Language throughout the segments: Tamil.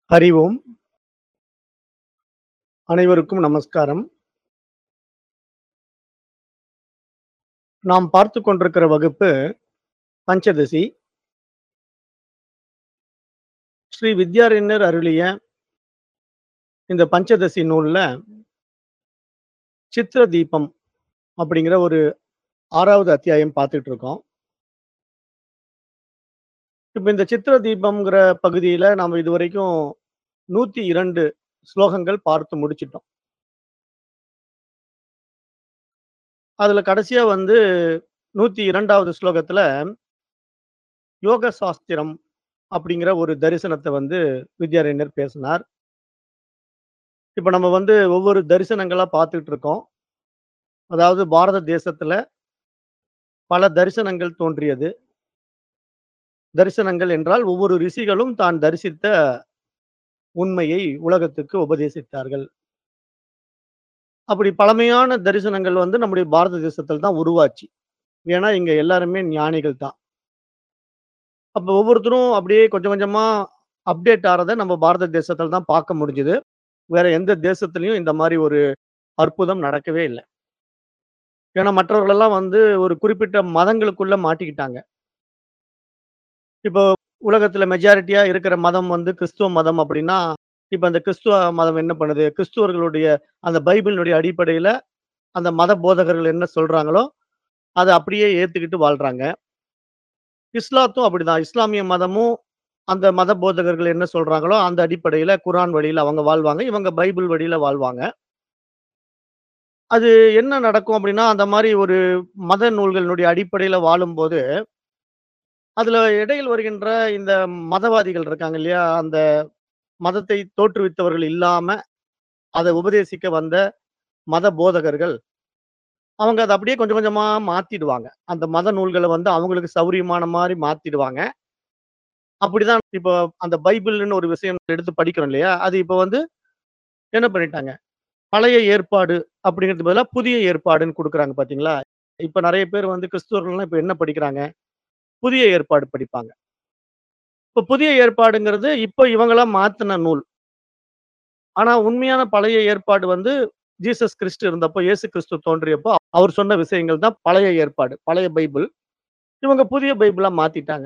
ஹரி ஓம். அனைவருக்கும் நமஸ்காரம். நாம் பார்த்துக் கொண்டிருக்கிற வகுப்பு பஞ்சதசி. ஸ்ரீ வித்யாரண்யர் அருளிய இந்த பஞ்சதசி நூல்ல சித்திர தீபம் அப்படிங்கிற ஒரு 6வது அத்தியாயம் பார்த்துட்டு இருக்கோம். இப்ப இந்த சித்திர தீபம்ங்கிற பகுதியில நாம இதுவரைக்கும் 102 ஸ்லோகங்கள் பார்த்து முடிச்சிட்டோம். அதுல கடைசியா வந்து 102வது ஸ்லோகத்துல யோக சாஸ்திரம் அப்படிங்கிற ஒரு தரிசனத்த வந்து வித்யாரண்யர் பேசினார். இப்ப நம்ம வந்து ஒவ்வொரு தரிசனங்களா பார்த்துட்டு இருக்கோம். அதாவது பாரத தேசத்துல பல தரிசனங்கள் தோன்றியது. தரிசனங்கள் என்றால் ஒவ்வொரு ரிஷிகளும் தான் தரிசித்த உண்மையை உலகத்துக்கு உபதேசித்தார்கள். அப்படி பழமையான தரிசனங்கள் வந்து நம்முடைய பாரத தேசத்துல தான் உருவாச்சு. ஏன்னா இங்க எல்லாருமே ஞானிகள் தான். அப்ப ஒவ்வொருத்தரும் அப்படியே கொஞ்சம் கொஞ்சமா அப்டேட் ஆறத நம்ம பாரத தேசத்துல தான் பார்க்க முடிஞ்சது. வேற எந்த தேசத்திலயும் இந்த மாரி ஒரு அற்புதம் நடக்கவே இல்ல. ஏன்னா மற்றவர்கள் எல்லாம் வந்து ஒரு குறிப்பிட்ட மதங்களுக்குள்ள மாட்டிக்கிட்டாங்க. இப்போ உலகத்துல மெஜாரிட்டியா இருக்கிற மதம் வந்து கிறிஸ்துவ மதம் அப்படின்னா, இப்ப அந்த கிறிஸ்துவ மதம் என்ன பண்ணுது? கிறிஸ்துவர்களுடைய அந்த பைபிளினுடைய அடிப்படையில அந்த மத போதகர்கள் என்ன சொல்றாங்களோ, அத அப்படியே ஏத்துக்கிட்டு வாழ்றாங்க. இஸ்லாத்தும் அப்படிதான். இஸ்லாமிய மதமும் அந்த மத போதகர்கள் என்ன சொல்றாங்களோ, அந்த அடிப்படையில குர்ஆன் வழியில அவங்க வாழ்வாங்க. இவங்க பைபிள் வழியில வாழ்வாங்க. அது என்ன நடக்கும் அப்படின்னா, அந்த மாரி ஒரு மத நூல்களினுடைய அடிப்படையில வாழும்போது, அதுல இடையில் வருகின்ற இந்த மதவாதிகள் இருக்காங்க இல்லையா? அந்த மதத்தை தோற்றுவித்தவர்கள் இல்லாம, அத உபதேசிக்க வந்த மத போதகர்கள், அவங்க அத அப்படியே கொஞ்சம் கொஞ்சமா மாத்திடுவாங்க. அந்த மத நூல்கள வந்து அவங்களுக்கு சௌரியமான மாரி மாத்திடுவாங்க. அப்படிதான் இப்போ அந்த பைபிள்ன்னு ஒரு விஷயம் எடுத்து படிக்கிறோம் இல்லையா? அது இப்ப வந்து என்ன பண்ணிட்டாங்க? பழைய ஏற்பாடு அப்படிங்கிறதுக்கு பதிலா புதிய ஏற்பாடுன்னு குடுக்குறாங்க பார்த்தீங்களா? இப்ப நெறைய பேர் வந்து கிறிஸ்துவர்கள்லாம் இப்ப என்ன படிக்கிறாங்க? புதிய ஏற்பாடு படிப்பாங்க. இப்ப புதிய ஏற்பாடுங்கிறது இப்ப இவங்களா மாத்துன நூல். ஆனா உண்மையான பழைய ஏற்பாடு வந்து ஜீசஸ் கிறிஸ்து இருந்தப்போ, இயேசு கிறிஸ்து தோன்றியப்போ அவர் சொன்ன விஷயங்கள் தான் பழைய ஏற்பாடு. பழைய பைபிள். இவங்க புதிய பைபிளா மாத்திட்டாங்க.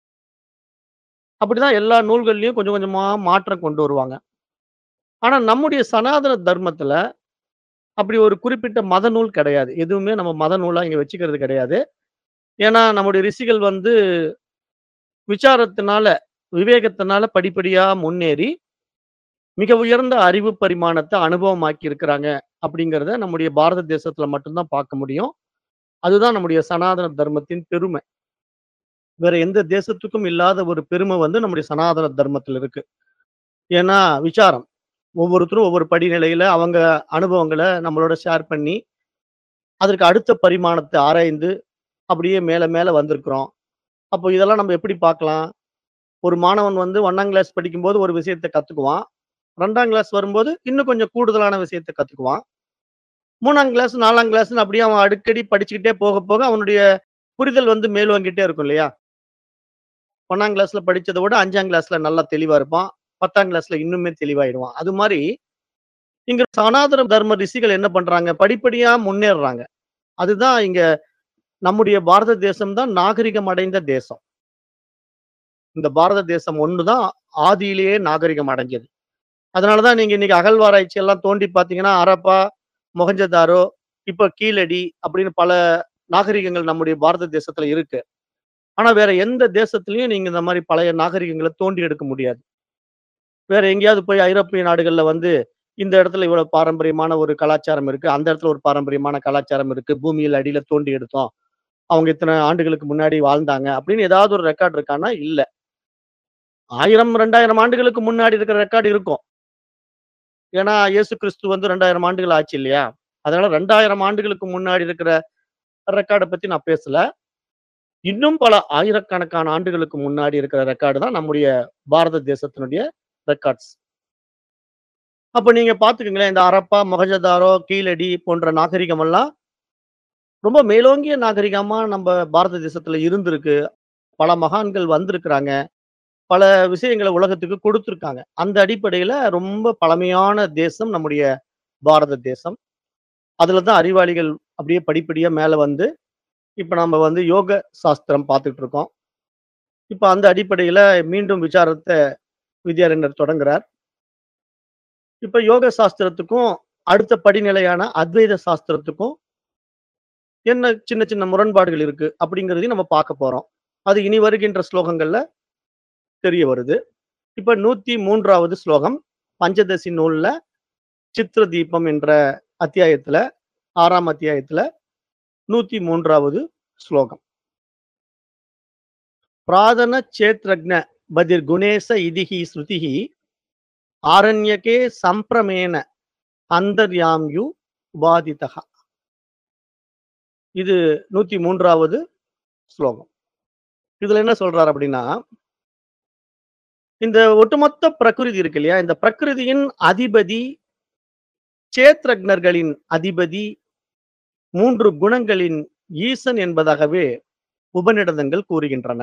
அப்படிதான் எல்லா நூல்கள்லயும் கொஞ்சம் கொஞ்சமா மாற்றம் கொண்டு வருவாங்க. ஆனா நம்முடைய சனாதன தர்மத்துல அப்படி ஒரு குறிப்பிட்ட மத நூல் கிடையாது. எதுவுமே நம்ம மத நூலா இங்க வச்சுக்கிறது கிடையாது. ஏன்னா நம்முடைய ரிஷிகள் வந்து விசாரத்தினால, விவேகத்தினால படிப்படியா முன்னேறி, மிக உயர்ந்த அறிவு பரிமாணத்த அனுபவமாக்கி இருக்கிறாங்க அப்படிங்கிறத நம்முடைய பாரத தேசத்துல மட்டும் தான் பார்க்க முடியும். அதுதான் நம்முடைய சனாதன தர்மத்தின் பெருமை. வேற எந்த தேசத்துக்கும் இல்லாத ஒரு பெருமை வந்து நம்முடைய சனாதன தர்மத்துல இருக்கு. ஏன்னா விசாரம். ஒவ்வொருத்தரும் ஒவ்வொரு படிநிலையில அவங்க அனுபவங்கள நம்மளோட ஷேர் பண்ணி, அதற்கு அடுத்த பரிமாணத்த ஆராய்ந்து, அப்படியே மேல மேல வந்திருக்கிறோம். அப்போ இதெல்லாம் நம்ம எப்படி பார்க்கலாம்? ஒரு மாணவன் வந்து 1ஆம் கிளாஸ் படிக்கும்போது ஒரு விஷயத்த கத்துக்குவான். 2ஆம் கிளாஸ் வரும்போது இன்னும் கொஞ்சம் கூடுதலான விஷயத்த கத்துக்குவான். 3ஆம் கிளாஸ், 4ஆம் கிளாஸ்ன்னு அப்படியே அவன் அடிக்கடி படிச்சுக்கிட்டே போக போக அவனுடைய புரிதல் வந்து மேலோங்கிட்டே இருக்கும் இல்லையா? 1ஆம் கிளாஸ்ல படிச்சத விட 5ஆம் கிளாஸ்ல நல்லா தெளிவா இருப்பான். 10ஆம் கிளாஸ்ல இன்னுமே தெளிவாயிடுவான். அது மாரி, இங்க சனாதன தர்ம ரிஷிகள் என்ன பண்றாங்க? படிப்படியா முன்னேறுறாங்க. அதுதான் இங்க நம்முடைய பாரத தேசம் தான் நாகரிகம் அடைந்த தேசம். இந்த பாரத தேசம் ஒண்ணு தான் ஆதியிலேயே நாகரிகம் அடைஞ்சது. அதனால தான் நீங்க இன்னைக்கு அகழ்வாராய்ச்சி எல்லாம் தோண்டி பார்த்தீங்கன்னா, ஹரப்பா, மொஹஞ்சதாரோ, இப்ப கீழடி அப்படின்னு பல நாகரிகங்கள் நம்முடைய பாரத தேசத்துல இருக்கு. ஆனா வேற எந்த தேசத்திலயும் நீங்க இந்த மாரி பழைய நாகரிகங்கள தோண்டி எடுக்க முடியாது. வேற எங்கேயாவது போய் ஐரோப்பிய நாடுகள்ல வந்து, இந்த இடத்துல இவ்வளவு பாரம்பரியமான ஒரு கலாச்சாரம் இருக்கு. அந்த இடத்துல ஒரு பாரம்பரியமான கலாச்சாரம் இருக்கு. பூமியில் அடியில தோண்டி எடுத்தோம். அவங்க இத்தன ஆண்டுகளுக்கு முன்னாடி வாழ்ந்தாங்க. அப்படின்னு ஏதாவது ஒரு ரெக்கார்ட் இருக்கான்னா, இல்ல. 1000, 2000 ஆண்டுகளுக்கு முன்னாடி இருக்கிற ரெக்கார்ட் இருக்கும். ஏன்னா இயேசு கிறிஸ்து வந்து 2000 ஆண்டுகள் ஆச்சு இல்லையா? அதனால 2000 ஆண்டுகளுக்கு முன்னாடி இருக்கிற ரெக்கார்ட பத்தி நான் பேசல. இன்னும் பல ஆயிரக்கணக்கான ஆண்டுகளுக்கு முன்னாடி இருக்கிற ரெக்கார்டு தான் நம்முடைய பாரத தேசத்தினுடைய ரெக்கார்ட்ஸ். அப்ப நீங்க பார்த்துக்கங்களேன், இந்த ஹரப்பா, மொஹஞ்சதாரோ, கீழடி போன்ற நாகரிகம் எல்லாம் ரொம்ப மேலோங்கிய நாகரிகமா நம்ப பாரத தேசத்துல இருந்திருக்கு. பல மகான்கள் வந்திருக்கிறாங்க. பல விஷயங்கள உலகத்துக்கு குடுத்துருக்காங்க. அந்த அடிப்படையில ரொம்ப பழமையான தேசம் நம்முடைய பாரத தேசம். அதுல தான் அறிவாளிகள் அப்படியே படிப்படியா மேல வந்து, இப்ப நம்ம வந்து யோக சாஸ்திரம் பார்த்துட்டு இருக்கோம். இப்ப அந்த அடிப்படையில மீண்டும் விசாரத்த வித்யாரண்யர் தொடங்குறார். இப்ப யோக சாஸ்திரத்துக்கும், அடுத்த படிநிலையான அத்வைத சாஸ்திரத்துக்கும் என்ன சின்ன சின்ன முரண்பாடுகள் இருக்கு அப்படிங்கிறதையும் நம்ம பார்க்க போறோம். அது இனி வருகின்ற ஸ்லோகங்கள்ல தெரிய வருது. இப்ப 103வது ஸ்லோகம் பஞ்சதசி நூல்ல சித்ர தீபம் என்ற அத்தியாயத்துல 6ஆம் அத்தியாயத்துல 103வது ஸ்லோகம். பிராதன சேத்ரக்ன பதிர்குணேச இதிஹி ஸ்ருதிஹி ஆரண்யகே சம்பிரமேன அந்தர்யாம்யு உபாதிதः. இது 103வது ஸ்லோகம். இதுல என்ன சொல்றாரு அப்படின்னா இந்த ஒட்டுமொத்த பிரகிருதி இருக்கு இல்லையா? இந்த பிரகிருதியின் அதிபதி சேத்ரக்னர்களின் அதிபதி 3 குணங்களின் ஈசன் என்பதாகவே உபநிடதங்கள் கூறுகின்றன.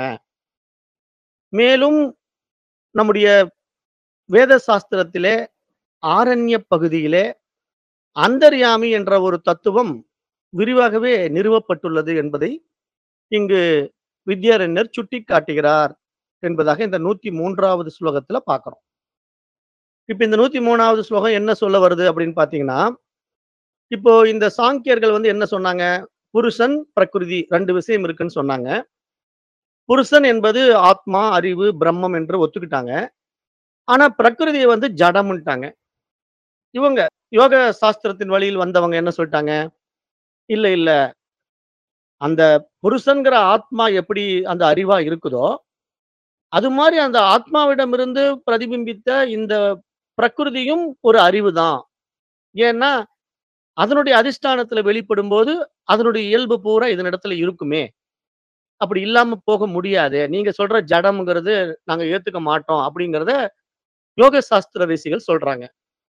மேலும் நம்முடைய வேத சாஸ்திரத்திலே ஆரண்ய பகுதியிலே அந்தர்யாமி என்ற ஒரு தத்துவம் விரிவாகவே நிறுவப்பட்டுள்ளது என்பதை இங்கு வித்யாரண்யர் சுட்டிக்காட்டுகிறார் என்பதாக இந்த 103வது ஸ்லோகத்துல பார்க்கிறோம். இப்ப இந்த 103வது ஸ்லோகம் என்ன சொல்ல வருது அப்படின்னு பார்த்தீங்கன்னா, இப்போ இந்த சாங்கியர்கள் வந்து என்ன சொன்னாங்க? புருஷன், பிரகிருதி 2 விஷயம் இருக்குன்னு சொன்னாங்க. புருஷன் என்பது ஆத்மா, அறிவு, பிரம்மம் என்று ஒத்துக்கிட்டாங்க. ஆனா பிரகிருதிய வந்து ஜடம்ன்ட்டாங்க. இவங்க யோக சாஸ்திரத்தின் வழியில் வந்தவங்க என்ன சொல்லிட்டாங்க? இல்ல, இல்ல. அந்த புருஷன்கிற ஆத்மா எப்படி அந்த அறிவா இருக்குதோ, அது மாரி அந்த ஆத்மாவிடமிருந்து பிரதிபிம்பித்த இந்த பிரகிருதியும் ஒரு அறிவு தான். ஏன்னா, அதனுடைய அதிஷ்டானத்துல வெளிப்படும்போது, அதனுடைய இயல்பு பூரா இதனிடத்துல இருக்குமே. அப்படி இல்லாம போக முடியாதே. நீங்க சொல்ற ஜடம்ங்கிறது நாங்க ஏத்துக்க மாட்டோம் அப்படிங்கிறத யோக சாஸ்திர ரிஷிகள் சொல்றாங்க.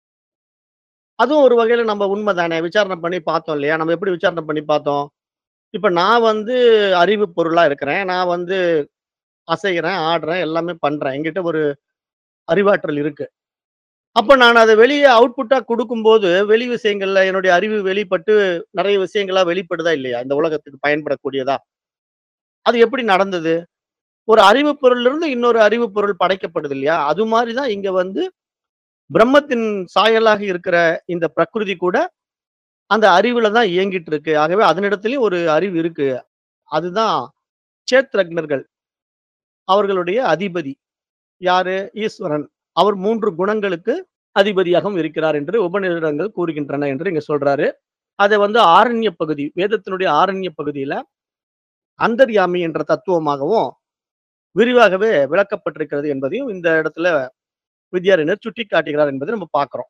அதுவும் ஒரு வகையில நம்ம உண்ம தானே. விசாரணை பண்ணி பார்த்தோம் இல்லையா? நம்ம எப்படி விசாரணை பண்ணி பார்த்தோம்? இப்ப நான் வந்து அறிவு பொருளா இருக்கிறேன். நான் வந்து அசைகிறேன், ஆடுறேன், எல்லாமே பண்றேன். என்கிட்ட ஒரு அறிவாற்றல் இருக்கு. அப்ப நான் அத வெளிய அவுட்புட்டா குடுக்கும்போது, வெளி விஷயங்கள்ல என்னுடைய அறிவு வெளிப்பட்டு நெறைய விஷயங்களா வெளிப்படுதா இல்லையா? இந்த உலகத்துக்கு பயன்படக்கூடியதா? அது எப்படி நடந்தது? ஒரு அறிவு பொருளிலிருந்து இன்னொரு அறிவு பொருள் படைக்கப்படுது இல்லையா? அது மாரி தான் இங்க வந்து பிரம்மத்தின் சாயலாக இருக்கிற இந்த பிரகிருதி கூட அந்த அறிவுல தான் இயங்கிட்டு இருக்கு. ஆகவே அதனிடத்திலயும் ஒரு அறிவு இருக்கு. அதுதான் சேத்ரக்னர்கள். அவர்களுடைய அதிபதி. யாரு? ஈஸ்வரன். அவர் 3 குணங்களுக்கு அதிபதியாகவும் இருக்கிறார் என்று உபநிடதங்கள் கூறுகின்றன என்று இங்க சொல்றாரு. அத வந்து ஆரண்ய பகுதி, வேதத்தினுடைய ஆரண்ய பகுதியில அந்தர்யாமி என்ற தத்துவமாகவும் விரிவாகவே விளக்கப்பட்டிருக்கிறது என்பதையும் இந்த இடத்துல வித்யாரண்யர் சுட்டிக்காட்டுகிறார் என்பதை நம்ம பார்க்கிறோம்.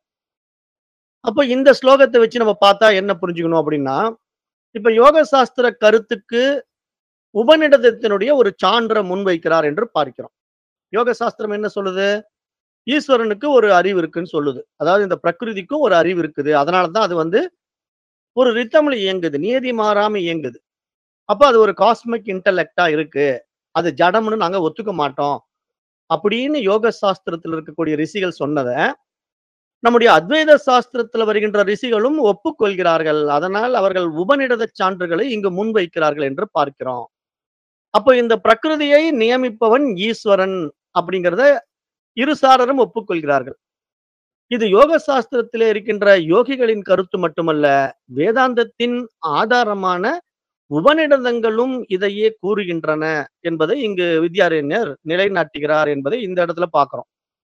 அப்ப இந்த ஸ்லோகத்த வச்சு நம்ம பார்த்தா என்ன புரிஞ்சுக்கணும் அப்படின்னா, இப்ப யோக சாஸ்திர கருத்துக்கு உபநிடதத்தினுடைய ஒரு சான்ற முன்வைக்கிறார் என்று பார்க்கிறோம். யோக சாஸ்திரம் என்ன சொல்லுது? ஈஸ்வரனுக்கு ஒரு அறிவு இருக்குன்னு சொல்லுது. அதாவது இந்த பிரகிருதிக்கும் ஒரு அறிவு இருக்குது. அதனால தான் அது வந்து ஒரு ரிதம்ல இயங்குது. நியதி மாறாம இயங்குது. அப்ப அது ஒரு காஸ்மிக் இன்டலெக்ட்டா இருக்கு. அது ஜடம்னு நாங்க ஒத்துக்க மாட்டோம். அப்படின்னு யோக சாஸ்திரத்துல இருக்கக்கூடிய ரிஷிகள் சொன்னத, நம்முடைய அத்வைத சாஸ்திரத்துல வருகின்ற ரிஷிகளும் ஒப்புக்கொள்கிறார்கள். அதனால் அவர்கள் உபநிடத சான்றுகளை இங்கு முன்வைக்கிறார்கள் என்று பார்க்கிறோம். அப்ப இந்த பிரகிருதியை நியமிப்பவன் ஈஸ்வரன் அப்படிங்கிறத இருசாரரும் ஒப்புக்கொள்கிறார்கள். இது யோக சாஸ்திரத்திலே இருக்கின்ற யோகிகளின் கருத்து மட்டுமல்ல, வேதாந்தத்தின் ஆதாரமான உபநிடதங்களும் இதையே கூறுகின்றன என்பதை இங்கு வித்யாரண்யர் நிலைநாட்டுகிறார் என்பதை இந்த இடத்துல பார்க்கிறோம்.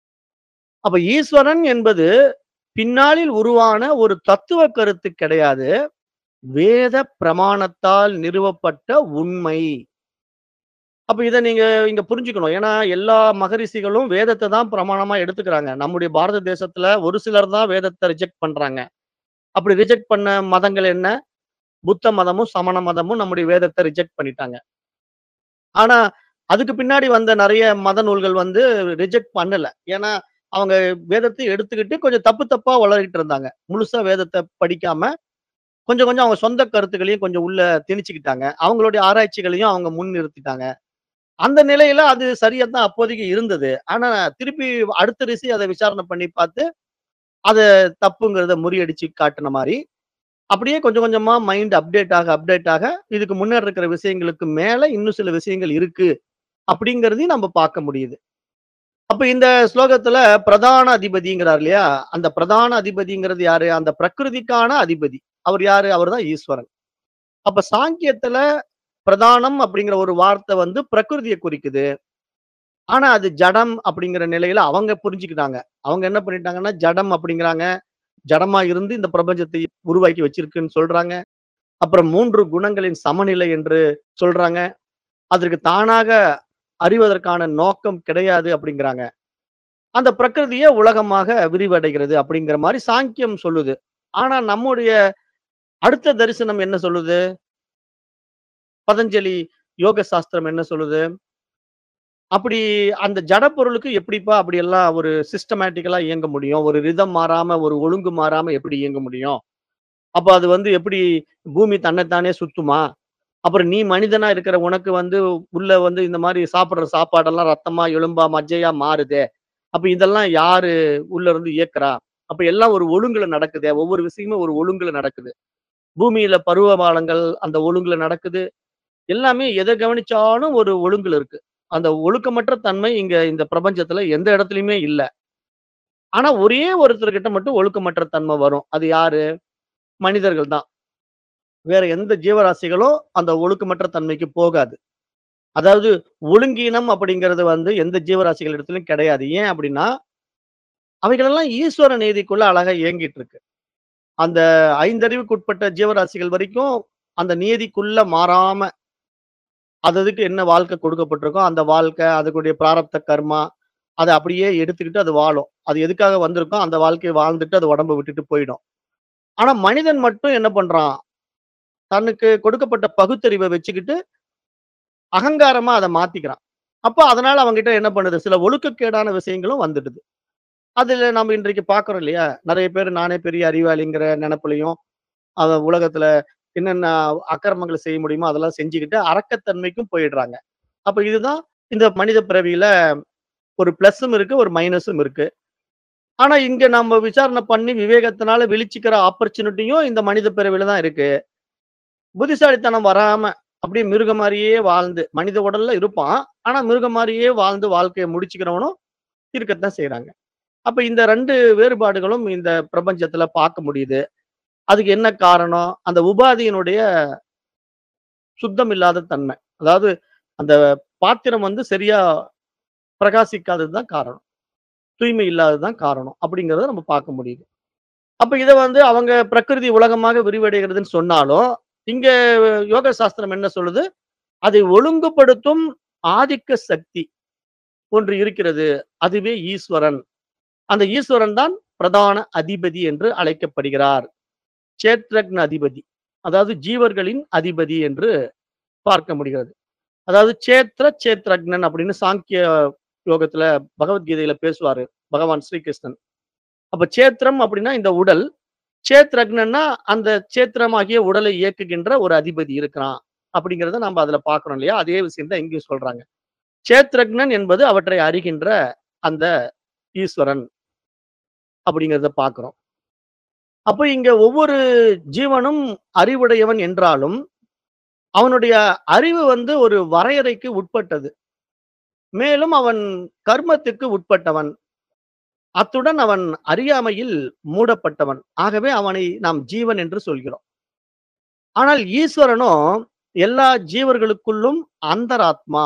அப்ப ஈஸ்வரன் என்பது பின்னாளில் உருவான ஒரு தத்துவ கருத்து கிடையாது. வேத பிரமாணத்தால் நிறுவப்பட்ட உண்மை. அப்ப இத நீங்க இங்க புரிஞ்சுக்கணும். ஏன்னா எல்லா மகரிஷிகளும் வேதத்த தான் பிரமாணமா எடுத்துக்கிறாங்க. நம்முடைய பாரத தேசத்துல ஒரு சிலர் தான் வேதத்த ரிஜெக்ட் பண்றாங்க. அப்படி ரிஜெக்ட் பண்ண மதங்கள் என்ன? புத்த மதமும், சமண மதமும் நம்முடைய வேதத்த ரிஜெக்ட் பண்ணிட்டாங்க. ஆனா, அதுக்கு பின்னாடி வந்த நெறைய மத நூல்கள் வந்து ரிஜெக்ட் பண்ணல. ஏன்னா, அவங்க வேதத்தை எடுத்துக்கிட்டு கொஞ்சம் தப்பு தப்பா உளறிட்டு இருந்தாங்க. முழுசா வேதத்த படிக்காம, கொஞ்சம் கொஞ்சம் அவங்க சொந்த கருத்துக்களையும் கொஞ்சம் உள்ள திணிச்சுக்கிட்டாங்க. அவங்களுடைய ஆராய்ச்சிகளையும் அவங்க முன் நிறுத்திட்டாங்க. அந்த நிலையில அது சரியா தான் அப்போதைக்கு இருந்தது. ஆனா திருப்பி அடுத்த ரிஷி அத விசாரணை பண்ணி பார்த்து, அத தப்புங்கிறத முறியடிச்சு காட்டுன மாரி, அப்படியே கொஞ்சம் கொஞ்சமா மைண்ட் அப்டேட் ஆக, அப்டேட் ஆக, இதுக்கு முன்னாடி இருக்கிற விஷயங்களுக்கு மேல இன்னும் சில விஷயங்கள் இருக்கு. அப்படிங்கிறதையும் நம்ம பார்க்க முடியுது. அப்ப இந்த ஸ்லோகத்துல பிரதான அதிபதிங்கிறார் இல்லையா? அந்த பிரதான அதிபதிங்கிறது யாரு? அந்த பிரகிருதிக்கான அதிபதி. அவர் யாரு? அவர்தான் ஈஸ்வரன். அப்ப சாங்கியத்துல பிரதானம் அப்படிங்கிற ஒரு வார்த்தை வந்து பிரகிருதிய குறிக்குது. ஆனா அது ஜடம் அப்படிங்கிற நிலையில அவங்க புரிஞ்சுக்கிட்டாங்க. அவங்க என்ன பண்ணிட்டாங்கன்னா, ஜடம் அப்படிங்கிறாங்க. ஜடமா இருந்து இந்த பிரபஞ்சத்தை உருவாக்கி வச்சிருக்குன்னு சொல்றாங்க. அப்புறம் 3 குணங்களின் சமநிலை என்று சொல்றாங்க. அதற்கு தானாக அறிவதற்கான நோக்கம் கிடையாது அப்படிங்கிறாங்க. அந்த பிரகிருதியே உலகமாக விரிவடைகிறது அப்படிங்கிற மாரி சாங்கியம் சொல்லுது. ஆனா நம்முடைய அடுத்த தரிசனம் என்ன சொல்லுது? பதஞ்சலி யோக சாஸ்திரம் என்ன சொல்லுது? அப்படி அந்த ஜட பொருளுக்கு எப்படிப்பா அப்படியெல்லாம் ஒரு சிஸ்டமேட்டிக்கலா இயங்க முடியும்? ஒரு ரிதம் மாறாம, ஒரு ஒழுங்கு மாறாம எப்படி இயங்க முடியும்? அப்ப அது வந்து எப்படி பூமி தன்னைத்தானே சுத்துமா? அப்புறம் நீ மனிதனா இருக்கிற உனக்கு வந்து உள்ள வந்து இந்த மாரி சாப்பிடுற சாப்பாடெல்லாம் ரத்தமா, எலும்பா, மஜ்ஜையா மாறுதே. அப்ப இதெல்லாம் யாரு உள்ள இருந்து இயக்குறா? அப்ப எல்லாம் ஒரு ஒழுங்குல நடக்குதே. ஒவ்வொரு விஷயமும் ஒரு ஒழுங்குல நடக்குது. பூமியில பருவகாலங்கள் அந்த ஒழுங்குல நடக்குது. எல்லாமே எத கவனிச்சாலும் ஒரு ஒழுங்குல இருக்கு. அந்த ஒழுக்கமற்ற தன்மை இங்க இந்த பிரபஞ்சத்துல எந்த இடத்துலயுமே இல்ல. ஆனா ஒரே ஒருத்தர்கிட்ட மட்டும் ஒழுக்கமற்ற தன்மை வரும். அது யாரு? மனிதர்கள் தான். வேற எந்த ஜீவராசிகளும் அந்த ஒழுக்கமற்ற தன்மைக்கு போகாது. அதாவது ஒழுங்கீனம் அப்படிங்கிறது வந்து எந்த ஜீவராசிகள் இடத்திலும் கிடையாது. ஏன் அப்படின்னா, அவைகளெல்லாம் ஈஸ்வர நீதிக்குள்ள அழகா இயங்கிட்டு இருக்கு. அந்த ஐந்தறிவுக்குட்பட்ட ஜீவராசிகள் வரைக்கும் அந்த நீதிக்குள்ள மாறாம அது அதுக்கு என்ன வாழ்க்கை கொடுக்கப்பட்டிருக்கோ, அந்த வாழ்க்கை, அதுக்குடைய பிராரப்த கர்மா, அத அப்படியே எடுத்துக்கிட்டு அது வாழும். அது எதுக்காக வந்திருக்கோ அந்த வாழ்க்கைய வாழ்ந்துட்டு அது உடம்ப விட்டுட்டு போயிடும். ஆனா மனிதன் மட்டும் என்ன பண்றான்? தனக்கு கொடுக்கப்பட்ட பகுத்தறிவ வச்சுக்கிட்டு அகங்காரமா அத மாத்திக்கிறான். அப்ப அதனால அவன்கிட்ட என்ன பண்ணுது? சில ஒழுக்கக்கேடான விஷயங்களும் வந்துடுது. அதுல நம்ம இன்றைக்கு பார்க்கிறோம் இல்லையா? நெறைய பேர் நானே பெரிய அறிவாளிங்கிற நெனப்புலயும், அத உலகத்துல என்னென்ன அக்கிரமங்கள செய்ய முடியுமோ அதெல்லாம் செஞ்சுக்கிட்டு அரக்கத்தன்மைக்கும் போயிடுறாங்க. அப்ப இதுதான் இந்த மனித பிறவியில ஒரு பிளஸ்ஸும் இருக்கு, ஒரு மைனஸும் இருக்கு. ஆனா இங்க நம்ம விசாரணை பண்ணி விவேகத்தினால விழிச்சுக்கிற ஆப்பர்ச்சுனிட்டியும் இந்த மனித பிறவியில தான் இருக்கு. புத்திசாலித்தனம் வராம அப்படியே மிருகம் மாரியே வாழ்ந்து, மனித உடல்ல இருப்பான். ஆனா மிருகம் மாரியே வாழ்ந்து வாழ்க்கைய முடிச்சுக்கிறவனும் இருக்கத்தான் செய்றாங்க. அப்ப இந்த 2 வேறுபாடுகளும் இந்த பிரபஞ்சத்துல பார்க்க முடியுது. அதுக்கு என்ன காரணம்? அந்த உபாதியினுடைய சுத்தம் இல்லாத தன்மை. அதாவது அந்த பாத்திரம் வந்து சரியா பிரகாசிக்காதது தான் காரணம். தூய்மை இல்லாதது தான் காரணம். அப்படிங்கிறத நம்ம பார்க்க முடியுது. அப்ப இத வந்து அவங்க பிரகிருதி உலகமாக விரிவடைகிறதுன்னு சொன்னாலும், இங்க யோக சாஸ்திரம் என்ன சொல்லுது? அதை ஒழுங்குபடுத்தும் ஆதிக்க சக்தி ஒன்று இருக்கிறது. அதுவே ஈஸ்வரன். அந்த ஈஸ்வரன் தான் பிரதான அதிபதி என்று அழைக்கப்படுகிறார். சேத்ரக்ன அதிபதி. அதாவது ஜீவர்களின் அதிபதி என்று பார்க்க முடிகிறது. அதாவது சேத்ர, சேத்ரக்னன் அப்படின்னு சாங்கிய யோகத்துல பகவத்கீதையில பேசுவாரு பகவான் ஸ்ரீகிருஷ்ணன். அப்ப சேத்ரம் அப்படின்னா இந்த உடல். சேத்ரக்னன்னா அந்த சேத்திரமாகிய உடலை இயக்குகின்ற ஒரு அதிபதி இருக்கிறான். அப்படிங்கிறத நம்ம அதுல பார்க்கிறோம் இல்லையா? அதே விஷயம் தான் இங்கேயும் சொல்றாங்க. சேத்ரக்னன் என்பது அவற்றை அறிகின்ற அந்த ஈஸ்வரன். அப்படிங்கிறத பார்க்கிறோம். அப்ப இங்க ஒவ்வொரு ஜீவனும் அறிவுடையவன் என்றாலும், அவனுடைய அறிவு வந்து ஒரு வரையறைக்கு உட்பட்டது. மேலும் அவன் கர்மத்துக்கு உட்பட்டவன். அத்துடன் அவன் அறியாமையில் மூடப்பட்டவன். ஆகவே அவனை நாம் ஜீவன் என்று சொல்கிறோம். ஆனால் ஈஸ்வரனோ எல்லா ஜீவர்களுக்குள்ளும் அந்தராத்மா.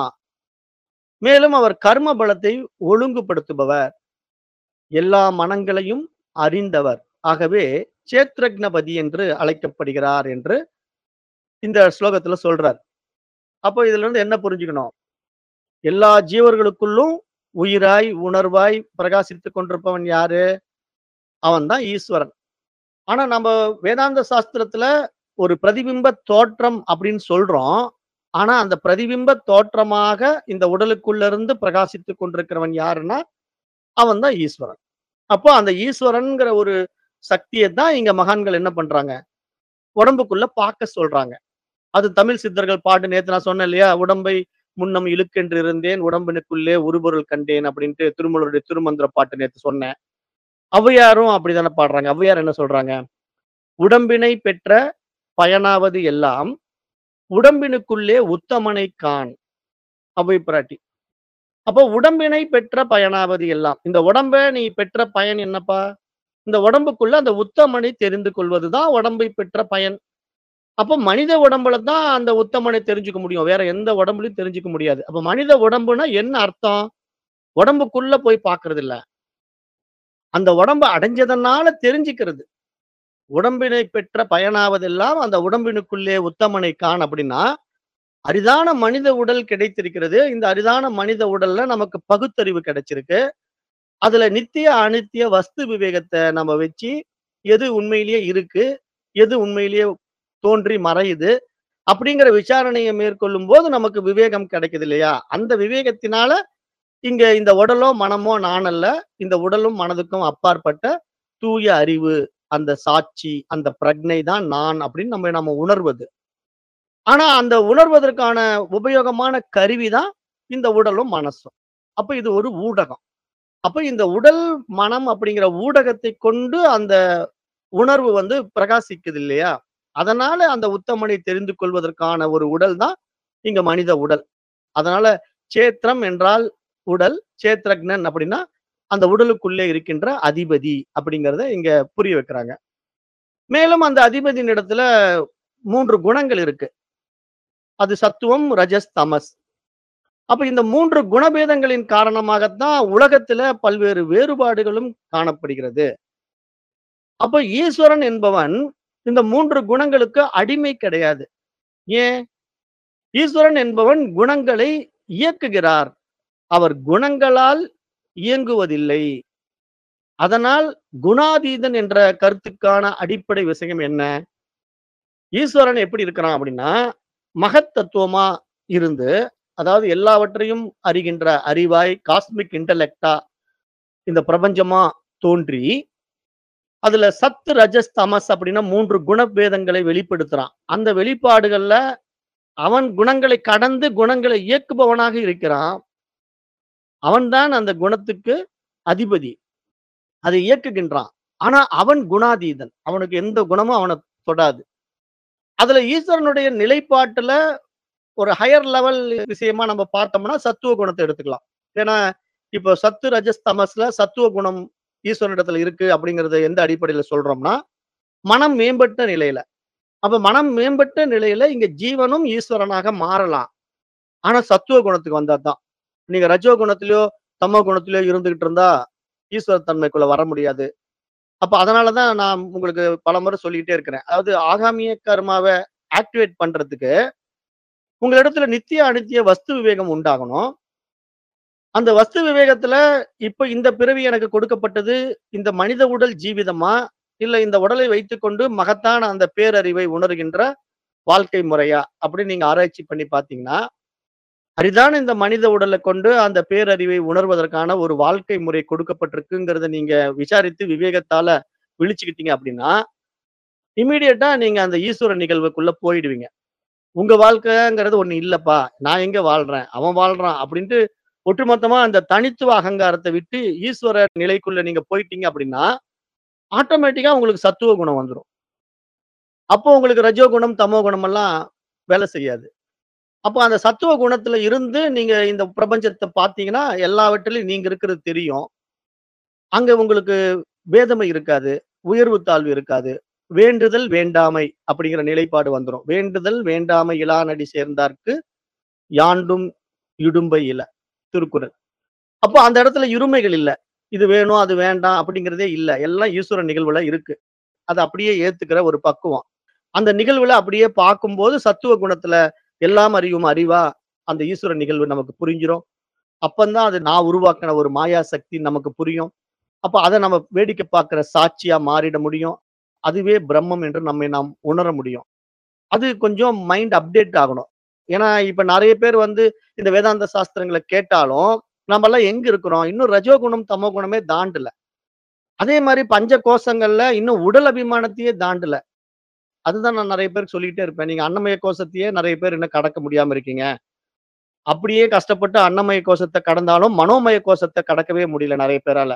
மேலும் அவர் கர்ம பலத்தை ஒழுங்குபடுத்துபவர். எல்லா மனங்களையும் அறிந்தவர். ஆகவே சேத்ரக்னபதி என்று அழைக்கப்படுகிறார் என்று இந்த ஸ்லோகத்துல சொல்றார். அப்போ இதிலிருந்து என்ன புரிஞ்சுக்கணும்? எல்லா ஜீவர்களுக்குள்ளும் உயிராய், உணர்வாய் பிரகாசித்துக் கொண்டிருப்பவன் யாரு? அவன் தான் ஈஸ்வரன். ஆனா நம்ம வேதாந்த சாஸ்திரத்துல ஒரு பிரதிபிம்ப தோற்றம் அப்படின்னு சொல்றோம். ஆனா அந்த பிரதிபிம்ப தோற்றமாக இந்த உடலுக்குள்ள இருந்து பிரகாசித்துக் கொண்டிருக்கிறவன் யாருன்னா, அவன் தான் ஈஸ்வரன். அப்போ அந்த ஈஸ்வரன்ங்கிற ஒரு சக்திய தான் இங்க மகான்கள் என்ன பண்றாங்க? உடம்புக்குள்ள பார்க்க சொல்றாங்க. அது தமிழ் சித்தர்கள் பாட்டு நேத்து நான் சொன்னேன் இல்லையா? உடம்பை முன்னம் இழுக்கென்று இருந்தேன் உடம்பினுக்குள்ளே உருபொருள் கண்டேன் அப்படின்ட்டு திருமூலருடைய திருமந்திர பாட்டு நேத்து சொன்னேன் ஔவையாரும் அப்படிதானே பாடுறாங்க ஔவையார் என்ன சொல்றாங்க உடம்பினை பெற்ற பயனாவது எல்லாம் உடம்பினுக்குள்ளே உத்தமனை காண் அவை பிராட்டி அப்போ உடம்பினை பெற்ற பயனாவது எல்லாம் இந்த உடம்ப நீ பெற்ற பயன் என்னப்பா இந்த உடம்புக்குள்ள அந்த உத்தமனை தெரிந்து கொள்வதுதான் உடம்பை பெற்ற பயன் அப்போ மனித உடம்புல தான் அந்த உத்தமனை தெரிஞ்சுக்க முடியும் வேற எந்த உடம்புலயும் தெரிஞ்சுக்க முடியாது அப்ப மனித உடம்புனா என்ன அர்த்தம் உடம்புக்குள்ள போய் பார்க்கிறது இல்ல அந்த உடம்பு அடைஞ்சதனால தெரிஞ்சுக்கிறது உடம்பினை பெற்ற பயனாவதெல்லாம் அந்த உடம்பினுக்குள்ளே உத்தமனை காண் அப்படின்னா அரிதான மனித உடல் கிடைத்திருக்கிறது இந்த அரிதான மனித உடல்ல நமக்கு பகுத்தறிவு கிடைச்சிருக்கு அதுல நித்திய அனித்திய வஸ்து விவேகத்தை நம்ம வச்சு எது உண்மையிலேயே இருக்கு எது உண்மையிலேயே தோன்றி மறையுது அப்படிங்கிற விசாரணையை மேற்கொள்ளும் போது நமக்கு விவேகம் கிடைக்குது இல்லையா அந்த விவேகத்தினால இங்க இந்த உடலோ மனமோ நான் அல்ல இந்த உடலும் மனதுக்கும் அப்பாற்பட்ட தூய அறிவு அந்த சாட்சி அந்த பிரக்னை தான் நான் அப்படின்னு நம்ம நம்ம உணர்வது ஆனா அந்த உணர்வதற்கான உபயோகமான கருவி தான் இந்த உடலும் மனசும் அப்ப இது ஒரு ஊடகம் அப்ப இந்த உடல் மனம் அப்படிங்கிற ஊடகத்தை கொண்டு அந்த உணர்வு வந்து பிரகாசிக்குது இல்லையா அதனால அந்த உத்தமனை தெரிந்து கொள்வதற்கான ஒரு உடல் தான் இங்க மனித உடல் அதனால சேத்திரம் என்றால் உடல் சேத்ரக்னன் அப்படின்னா அந்த உடலுக்குள்ளே இருக்கின்ற அதிபதி அப்படிங்கிறத இங்க புரிய வைக்கிறாங்க மேலும் அந்த அதிபதியின் இடத்துல மூன்று குணங்கள் இருக்கு அது சத்துவம் ரஜஸ் தமஸ் அப்ப இந்த மூன்று குணபேதங்களின் காரணமாகத்தான் உலகத்துல பல்வேறு வேறுபாடுகளும் காணப்படுகிறது அப்ப ஈஸ்வரன் என்பவன் இந்த மூன்று குணங்களுக்கு அடிமை கிடையாது ஏன் ஈஸ்வரன் என்பவன் குணங்களை இயக்குகிறார் அவர் குணங்களால் இயங்குவதில்லை அதனால் குணாதீதன் என்ற கருத்துக்கான அடிப்படை விஷயம் என்ன ஈஸ்வரன் எப்படி இருக்கிறான் அப்படின்னா மகத்தத்துவமா இருந்து அதாவது எல்லாவற்றையும் அறிகின்ற அறிவாய் காஸ்மிக் இன்டலெக்டா இந்த பிரபஞ்சமா தோன்றி அதுல சத்து ரஜஸ் தமஸ் அப்படின்னா மூன்று குணபேதங்களை வெளிப்படுத்துறான் அந்த வெளிப்பாடுகள்ல அவன் குணங்களை கடந்து குணங்களை இயக்குபவனாக இருக்கிறான் அவன்தான் அந்த குணத்துக்கு அதிபதி அதை இயக்குகின்றான் ஆனா அவன் குணாதீதன் அவனுக்கு எந்த குணமும் அவனை தொடாது அதுல ஈஸ்வரனுடைய நிலைப்பாட்டுல ஒரு ஹையர் லெவல் விஷயமா நம்ம பார்த்தோம்னா சத்துவ குணத்தை எடுத்துக்கலாம் ஏன்னா இப்போ சத்து ரஜஸ் தமஸ்ல சத்துவ குணம் ஈஸ்வரனிடத்துல இருக்கு அப்படிங்கறத எந்த அடிப்படையில சொல்றோம்னா மனம் மேம்பட்ட நிலையில அப்ப மனம் மேம்பட்ட நிலையில இங்க ஜீவனும் ஈஸ்வரனாக மாறலாம் ஆனா சத்துவ குணத்துக்கு வந்தா தான் நீங்க ரஜோ குணத்திலயோ தமோ குணத்திலயோ இருந்துகிட்டு இருந்தா ஈஸ்வர தன்மைக்குள்ள வர முடியாது அப்ப அதனாலதான் நான் உங்களுக்கு பல முறை சொல்லிக்கிட்டே இருக்கிறேன் அதாவது ஆகாமிய கர்மாவை ஆக்டிவேட் பண்றதுக்கு உங்களிடத்துல நித்திய அனித்திய வஸ்து விவேகம் உண்டாகணும் அந்த வஸ்து விவேகத்துல இப்ப இந்த பிறவி எனக்கு கொடுக்கப்பட்டது இந்த மனித உடல் ஜீவிதமா இல்ல இந்த உடலை வைத்துக்கொண்டு மகத்தான அந்த பேரறிவை உணர்கின்ற வாழ்க்கை முறையா அப்படின்னு நீங்க ஆராய்ச்சி பண்ணி பாத்தீங்கன்னா அரிதான இந்த மனித உடலை கொண்டு அந்த பேரறிவை உணர்வதற்கான ஒரு வாழ்க்கை முறை கொடுக்கப்பட்டிருக்குங்கிறத நீங்க விசாரித்து விவேகத்தால விழிச்சுக்கிட்டீங்க அப்படின்னா இமீடியட்டா நீங்க அந்த ஈஸ்வர நிகழ்வுக்குள்ள போயிடுவீங்க உங்க வாழ்க்கைங்கிறது ஒண்ணு இல்லப்பா நான் எங்க வாழ்றேன் அவன் வாழ்றான் அப்படின்ட்டு ஒட்டுமொத்தமா அந்த தனித்துவ அகங்காரத்தை விட்டு ஈஸ்வர நிலைக்குள்ள நீங்க போயிட்டீங்க அப்படின்னா ஆட்டோமேட்டிக்கா உங்களுக்கு சத்துவ குணம் வந்துடும் அப்போ உங்களுக்கு ரஜோ குணம் தமோ குணம் எல்லாம் வேலை செய்யாது அப்போ அந்த சத்துவ குணத்துல இருந்து நீங்க இந்த பிரபஞ்சத்தை பார்த்தீங்கன்னா எல்லாவற்றிலும் நீங்க இருக்கிறது தெரியும் அங்க உங்களுக்கு வேதமை இருக்காது உயர்வு தாழ்வு இருக்காது வேண்டுதல் வேண்டாமை அப்படிங்கிற நிலைப்பாடு வந்துடும் வேண்டுதல் வேண்டாமை இலானடி சேர்ந்தார்க்கு யாண்டும் இடும்பை இல திருக்குறள் அப்போ அந்த இடத்துல இருமைகள் இல்ல இது வேணும் அது வேண்டாம் அப்படிங்கிறதே இல்ல எல்லாம் ஈஸ்வர நிகழ்வுல இருக்கு அதை அப்படியே ஏத்துக்கிற ஒரு பக்குவம் அந்த நிகழ்வுல அப்படியே பார்க்கும்போது சத்துவ குணத்துல எல்லாம் அறியும் அறிவா அந்த ஈஸ்வர நிகழ்வு நமக்கு புரிஞ்சிடும் அப்பந்தான் அது நான் உருவாக்கின ஒரு மாயா சக்தி நமக்கு புரியும் அப்ப அதை நம்ம வேடிக்கை பார்க்கிற சாட்சியா மாறிட முடியும் அதுவே பிரம்மம் என்று நம்மை நாம் உணர முடியும் அது கொஞ்சம் மைண்ட் அப்டேட் ஆகணும் ஏன்னா இப்ப நிறைய பேர் வந்து இந்த வேதாந்த சாஸ்திரங்களை கேட்டாலும் நம்ம எல்லாம் எங்க இருக்கிறோம் இன்னும் ரஜோகுணம் தமோ குணமே தாண்டல அதே மாதிரி பஞ்ச கோஷங்கள்ல இன்னும் உடல் அபிமானத்தையே தாண்டல அதுதான் நான் நிறைய பேருக்கு சொல்லிக்கிட்டே இருப்பேன் நீங்க அன்னமய கோஷத்தையே நிறைய பேர் இன்னும் கடக்க முடியாம இருக்கீங்க அப்படியே கஷ்டப்பட்டு அன்னமய கோஷத்த கடந்தாலும், மனோமய கோஷத்த கடக்கவே முடியல நெறைய பேரால.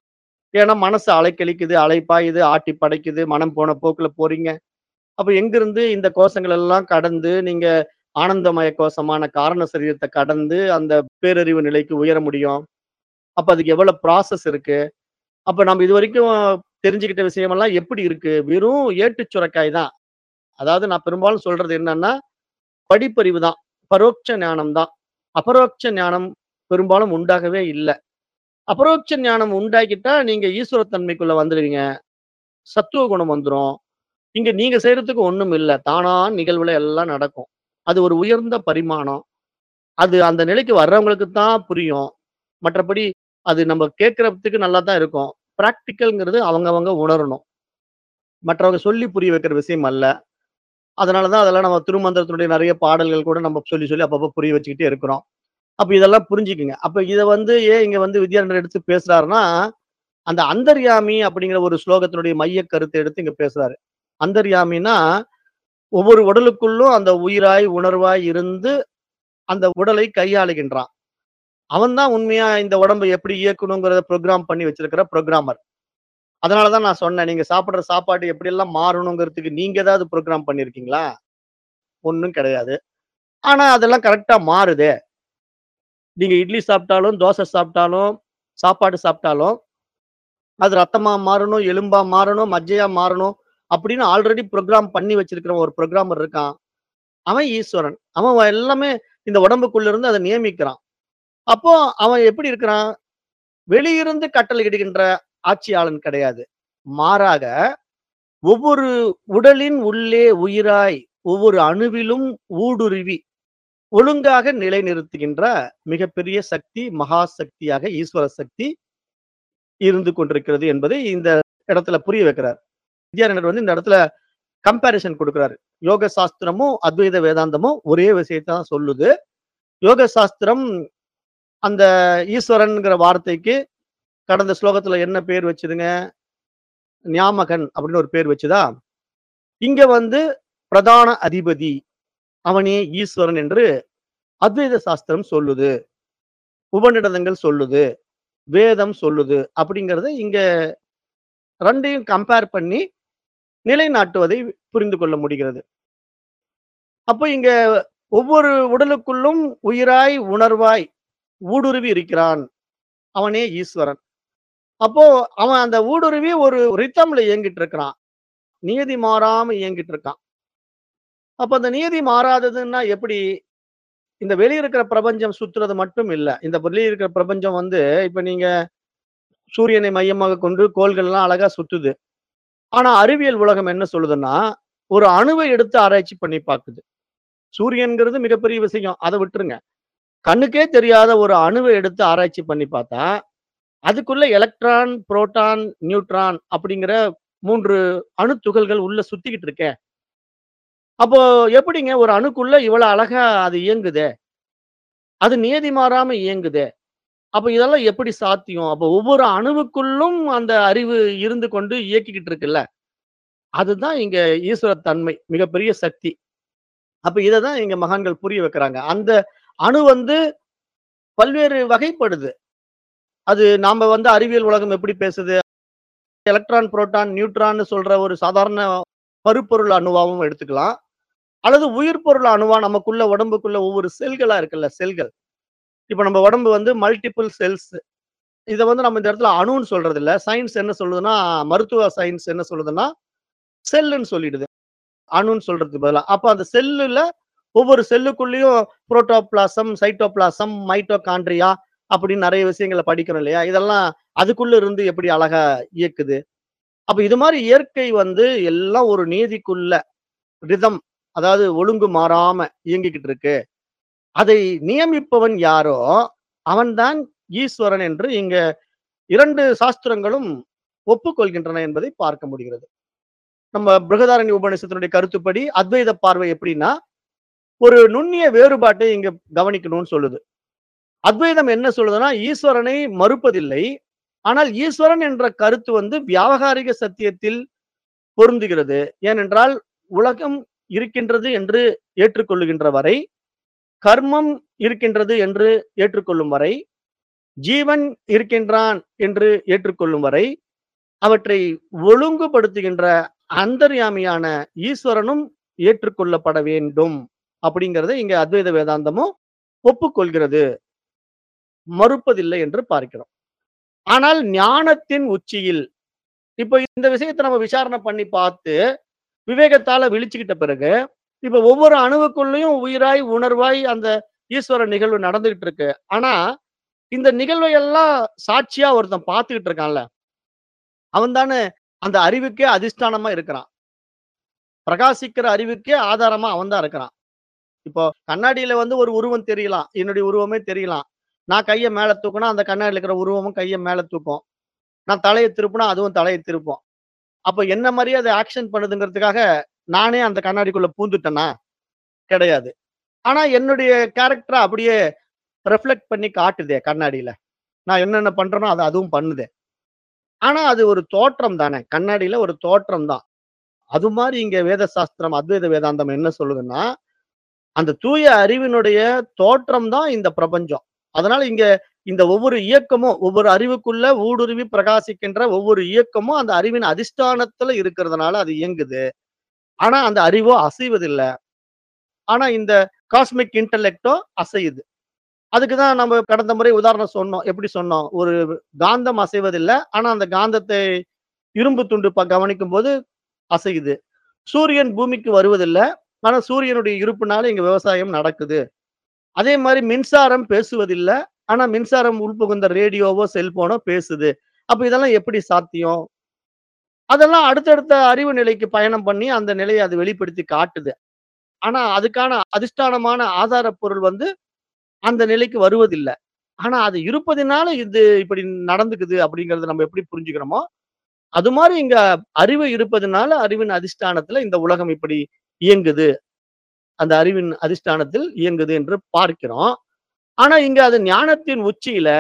ஏன்னா மனசு அலைக்கழிக்குது, அலைப்பாயுது, ஆட்டி படைக்குது, மனம் போன போக்குல போறீங்க. அப்ப எங்கிருந்து இந்த கோஷங்கள் எல்லாம் கடந்து, நீங்க ஆனந்தமய கோஷமான காரண சரீரத்த கடந்து, அந்த பேரறிவு நிலைக்கு உயர முடியும்? அப்ப அதுக்கு எவ்வளவு ப்ராசஸ் இருக்கு? அப்ப நம்ம இதுவரைக்கும் தெரிஞ்சுக்கிட்ட விஷயமெல்லாம் எப்படி இருக்கு? வெறும் ஏட்டுச் சுரைக்காய் தான். அதாவது நான் பெரும்பாலும் சொல்றது என்னன்னா, படிப்பறிவு தான். பரோட்ச ஞானம் தான். அபரோக்ஷ ஞானம் பெரும்பாலும் உண்டாகவே இல்ல. அபரோக்ஷ ஞானம் உண்டாக்கிட்டா, நீங்க ஈஸ்வர தன்மைக்குள்ள வந்துருவீங்க. சத்துவ குணம் வந்துரும். இங்க நீங்க செய்றதுக்கு ஒண்ணும் இல்ல. தானா நிகழ்வுல எல்லாம் நடக்கும். அது ஒரு உயர்ந்த பரிமாணம். அது அந்த நிலைக்கு வர்றவங்களுக்கு தான் புரியும். மற்றபடி அது நம்ம கேட்கறதுக்கு நல்லா தான் இருக்கும். பிராக்டிகல்ங்கிறது அவங்கவங்க உணரணும். மற்றவங்க சொல்லி புரிய வைக்கிற விஷயம் அல்ல. அதனால தான் அதெல்லாம் நம்ம திருமந்திரத்தினுடைய நெறைய பாடல்கள் கூட நம்ம சொல்லி, சொல்லி அப்பப்ப புரிய வச்சுக்கிட்டே இருக்கிறோம். அப்ப இதெல்லாம் புரிஞ்சுக்குங்க. அப்ப இத வந்து ஏன் இங்க வந்து வித்யாரண்யர் எடுத்து பேசுறாருன்னா, அந்த அந்தர்யாமி அப்படிங்கிற ஒரு ஸ்லோகத்தினுடைய மையக் கருத்த எடுத்து இங்க பேசுறாரு. அந்தர்யாமின்னா, ஒவ்வொரு உடலுக்குள்ளும் அந்த உயிராய், உணர்வாய் இருந்து, அந்த உடலை கையாளுகின்றான். அவன் தான் உண்மையா இந்த உடம்ப எப்படி இயக்கணுங்கிறத புரோகிராம் பண்ணி வச்சிருக்கிற புரோகிராமர். அதனால தான் நான் சொன்னேன். நீங்க சாப்பிடுற சாப்பாடு எப்படியெல்லாம் மாறணுங்கிறதுக்கு நீங்க ஏதாவது புரோகிராம் பண்ணியிருக்கீங்களா? ஒண்ணும் கிடையாது. ஆனா அதெல்லாம் கரெக்ட்டா மாறுதே. நீங்க இட்லி சாப்பிட்டாலும், தோசை சாப்பிட்டாலும், சாப்பாடு சாப்பிட்டாலும், அது ரத்தமா மாறணும், எலும்பா மாறணும், மஜ்ஜையா மாறணும் அப்படின்னு ஆல்ரெடி புரோகிராம் பண்ணி வச்சிருக்கிற ஒரு புரோகிராமர் இருக்கான். அவன் ஈஸ்வரன். அவன் எல்லாமே இந்த உடம்புக்குள்ள இருந்து அத நியமிக்கிறான். அப்போ அவன் எப்படி இருக்கிறான்? வெளியிருந்து கட்டளையிடுகின்ற ஆட்சியாளன் கிடையாது. மாறாக, ஒவ்வொரு உடலின் உள்ளே உயிராய், ஒவ்வொரு அணுவிலும் ஊடுருவி, ஒழுங்காக நிலைநிறுத்துகின்ற மிகப்பெரிய சக்தி, மகா சக்தியாக ஈஸ்வர சக்தி இருந்து கொண்டிருக்கிறது என்பதை இந்த இடத்துல புரிய வைக்கிறார். வித்யாரண்யர் வந்து இந்த இடத்துல கம்பேரிசன் குடுக்குறாரு. யோக சாஸ்திரமும், அத்வைத வேதாந்தமும் ஒரே விஷயத்த தான் சொல்லுது. யோக சாஸ்திரம் அந்த ஈஸ்வரன்ங்கிற வார்த்தைக்கு கடந்த ஸ்லோகத்துல என்ன பேர் வச்சதுங்க? ஞாமகன் அப்படின்னு ஒரு பேர் வச்சுதா? இங்க வந்து பிரதான அதிபதி. அவனே ஈஸ்வரன் என்று அத்வைத சாஸ்திரம் சொல்லுது. உபநிடதங்கள் சொல்லுது. வேதம் சொல்லுது. அப்படிங்கிறத இங்க 2யும் கம்பேர் பண்ணி நிலைநாட்டுவதை புரிந்து கொள்ள முடிகிறது. அப்ப இங்க ஒவ்வொரு உடலுக்குள்ளும் உயிராய், உணர்வாய் ஊடுருவி இருக்கிறான். அவனே ஈஸ்வரன். அப்போ அவன் அந்த ஊடுருவி ஒரு ரிதம்ல இயங்கிட்டு இருக்கிறான். நியதி மாறாம இயங்கிட்டு இருக்கான். அப்ப அந்த நியதி மாறாததுன்னா எப்படி? இந்த வெளிய இருக்கிற பிரபஞ்சம் சுத்துறது மட்டும் இல்ல. இந்த வெளிய இருக்கிற பிரபஞ்சம் வந்து இப்ப நீங்க சூரியனை மையமாக கொண்டு கோள்கள்லாம் அழகா சுத்துது. ஆனா அறிவியல் உலகம் என்ன சொல்லுதுன்னா, ஒரு அணுவ எடுத்து ஆராய்ச்சி பண்ணி பாக்குது. சூரியன்ங்கிறது மிகப்பெரிய விஷயம். அத விட்டுருங்க. கண்ணுக்கே தெரியாத ஒரு அணுவ எடுத்து ஆராய்ச்சி பண்ணி பார்த்தா, அதுக்குள்ள எலக்ட்ரான், புரோட்டான், நியூட்ரான் அப்படிங்கிற 3 அணு துகள்கள் உள்ள சுத்திக்கிட்டு இருக்கே. அப்போ எப்படிங்க ஒரு அணுக்குள்ள இவ்வளவு அழகா அது இயங்குதே? அது நியதி மாறாம இயங்குதே. அப்ப இதெல்லாம் எப்படி சாத்தியம்? அப்ப ஒவ்வொரு அணுவுக்குள்ளும் அந்த அறிவு இருந்து கொண்டு இயக்கிக்கிட்டு இருக்குல்ல. அதுதான் இங்க ஈஸ்வர தன்மை. மிகப்பெரிய சக்தி. அப்ப இத தான் இங்க மகான்கள் புரிய வைக்கிறாங்க. அந்த அணு வந்து பல்வேறு வகைப்படுது. அது நாம வந்து அறிவியல் உலகம் எப்படி பேசுது? எலக்ட்ரான், புரோட்டான், நியூட்ரான்னு சொல்ற ஒரு சாதாரண பருப்பொருள் அணுவாவும் எடுத்துக்கலாம். அல்லது உயிர் பொருள் அணுவா நமக்குள்ள உடம்புக்குள்ள ஒவ்வொரு செல்களா இருக்குல்ல, செல்கள். இப்ப நம்ம உடம்பு வந்து மல்டிபிள் செல்ஸ். இத வந்து நம்ம இந்த இடத்துல அணுன்னு சொல்றது இல்ல. சயின்ஸ் என்ன சொல்லுதுன்னா, மருத்துவ சயின்ஸ் என்ன சொல்லுதுன்னா, செல்லுன்னு சொல்லிடுது. அணுன்னு சொல்றதுக்கு பதிலா. அப்ப அந்த செல்லுல ஒவ்வொரு செல்லுக்குள்ளேயும் புரோட்டோபிளாசம், சைட்டோபிளாசம், மைட்டோகாண்ட்ரியா அப்படின்னு நெறைய விஷயங்கள படிக்கிறோம் இல்லையா? இதெல்லாம் அதுக்குள்ள இருந்து எப்படி அழகா இயக்குது. அப்ப இது மாரி இயற்கை வந்து எல்லாம் ஒரு நீதிக்குள்ள ரிதம் அதாவது ஒழுங்கு மாறாம இயங்கிக்கிட்டு இருக்கு. அதை நியமிப்பவன் யாரோ, அவன்தான் ஈஸ்வரன் என்று இங்க 2 சாஸ்திரங்களும் ஒப்புக்கொள்கின்றன என்பதை பார்க்க முடிகிறது. நம்ம பிருகதாரண்ய உபநிஷத்தினுடைய கருத்துப்படி அத்வைத பார்வை எப்படின்னா, ஒரு நுண்ணிய வேறுபாட்டை இங்க கவனிக்கணும்னு சொல்லுது. அத்வைதம் என்ன சொல்லுதுன்னா, ஈஸ்வரனை மறுப்பதில்லை. ஆனால் ஈஸ்வரன் என்ற கருத்து வந்து வியாவகாரிக சத்தியத்தில் பொருந்துகிறது. ஏனென்றால் உலகம் இருக்கின்றது என்று ஏற்றுக்கொள்ளுகின்ற வரை, கர்மம் இருக்கின்றது என்று ஏற்றுக்கொள்ளும் வரை, ஜீவன் இருக்கின்றான் என்று ஏற்றுக்கொள்ளும் வரை, அவற்றை ஒழுங்குபடுத்துகின்ற அந்தர்யாமியான ஈஸ்வரனும் ஏற்றுக்கொள்ளப்பட வேண்டும். அப்படிங்கிறத இங்க அத்வைத வேதாந்தமும் ஒப்புக்கொள்கிறது. மறுப்பதில்லை என்று பார்க்கிறோம். ஆனால் ஞானத்தின் உச்சியில், இப்ப இந்த விஷயத்த நம்ம விசாரணை பண்ணி பார்த்து, விவேகத்தால விழிச்சுக்கிட்ட பிறகு, இப்ப ஒவ்வொரு அணுவுக்குள்ளயும் உயிராய், உணர்வாய் அந்த ஈஸ்வர நிகழ்வு நடந்துகிட்டு இருக்கு. ஆனா, இந்த நிகழ்வை எல்லாம் சாட்சியா ஒருத்தன் பார்த்துக்கிட்டு இருக்கான்ல. அவன் தானே அந்த அறிவுக்கே அதிஷ்டானமா இருக்கிறான். பிரகாசிக்கிற அறிவுக்கே ஆதாரமா அவன் தான் இருக்கிறான். இப்போ கண்ணாடியில வந்து ஒரு உருவம் தெரியலாம். என்னுடைய உருவமே தெரியலாம். நான் கைய மேல தூக்குனா, அந்த கண்ணாடில இருக்கிற உருவமும் கைய மேல தூக்கும். நான் தலைய திருப்புனா, அதுவும் தலைய திருப்பும். அப்ப என்ன மாரியே அது ஆக்ஷன் பண்ணுதுங்கிறதுக்காக, நானே அந்த கண்ணாடிக்குள்ள பூந்துட்டேனா? கிடையாது. ஆனா என்னுடைய கேரக்டர அப்படியே ரிஃப்ளெக்ட் பண்ணி காட்டுதே கண்ணாடியில. நான் என்னென்ன பண்றேனோ அத அதுவும் பண்ணுதே. ஆனா அது ஒரு தோற்றம் தானே. கண்ணாடியில ஒரு தோற்றம் தான். அது மாரி இங்க வேத சாஸ்திரம், அத்வைத வேதாந்தம் என்ன சொல்லுதுன்னா, அந்த தூய அறிவினுடைய தோற்றம் தான் இந்த பிரபஞ்சம். அதனால இங்க இந்த ஒவ்வொரு இயக்கமும், ஒவ்வொரு அறிவுக்குள்ள ஊடுருவி பிரகாசிக்கின்ற ஒவ்வொரு இயக்கமும் அந்த அறிவின் அதிஷ்டானத்துல இருக்கிறதுனால அது இயங்குது. ஆனா அந்த அறிவோ அசைவதில்ல. ஆனா இந்த காஸ்மிக் இன்டெலெக்ட்டோ அசையுது. அதுக்கு தான் நம்ம கடந்த முறை உதாரணம் சொன்னோம். எப்படி சொன்னோம்? ஒரு காந்தம் அசைவதில்ல. ஆனா அந்த காந்தத்தை இரும்பு துண்டு ப கவனிக்கும்போது அசையுது. சூரியன் பூமிக்கு வருவதில்ல. ஆனா சூரியனுடைய இருப்புனால இங்க விவசாயம் நடக்குது. அதே மாரி மின்சாரம் பேசுவதில்ல. ஆனா மின்சாரம் உள்புகுந்த ரேடியோவோ, செல்போனோ பேசுது. அப்ப இதெல்லாம் எப்படி சாத்தியம்? அதெல்லாம் அடுத்தடுத்த அறிவு நிலைக்கு பயணம் பண்ணி அந்த நிலைய அது வெளிப்படுத்தி காட்டுது. ஆனா அதுக்கான அதிஷ்டானமான ஆதார பொருள் வந்து அந்த நிலைக்கு வருவதில்ல. ஆனா அது இருப்பதினால இது இப்படி நடந்துக்குது அப்படிங்கிறத நம்ம எப்படி புரிஞ்சுக்கிறோமோ, அது மாரி இங்க அறிவு இருப்பதனால அறிவின் அதிஷ்டானத்துல இந்த உலகம் இப்படி இயங்குது. அந்த அறிவின் அதிஷ்டானத்தில் இயங்குது என்று பார்க்கிறோம். ஆனா இங்க அது ஞானத்தின் உச்சியில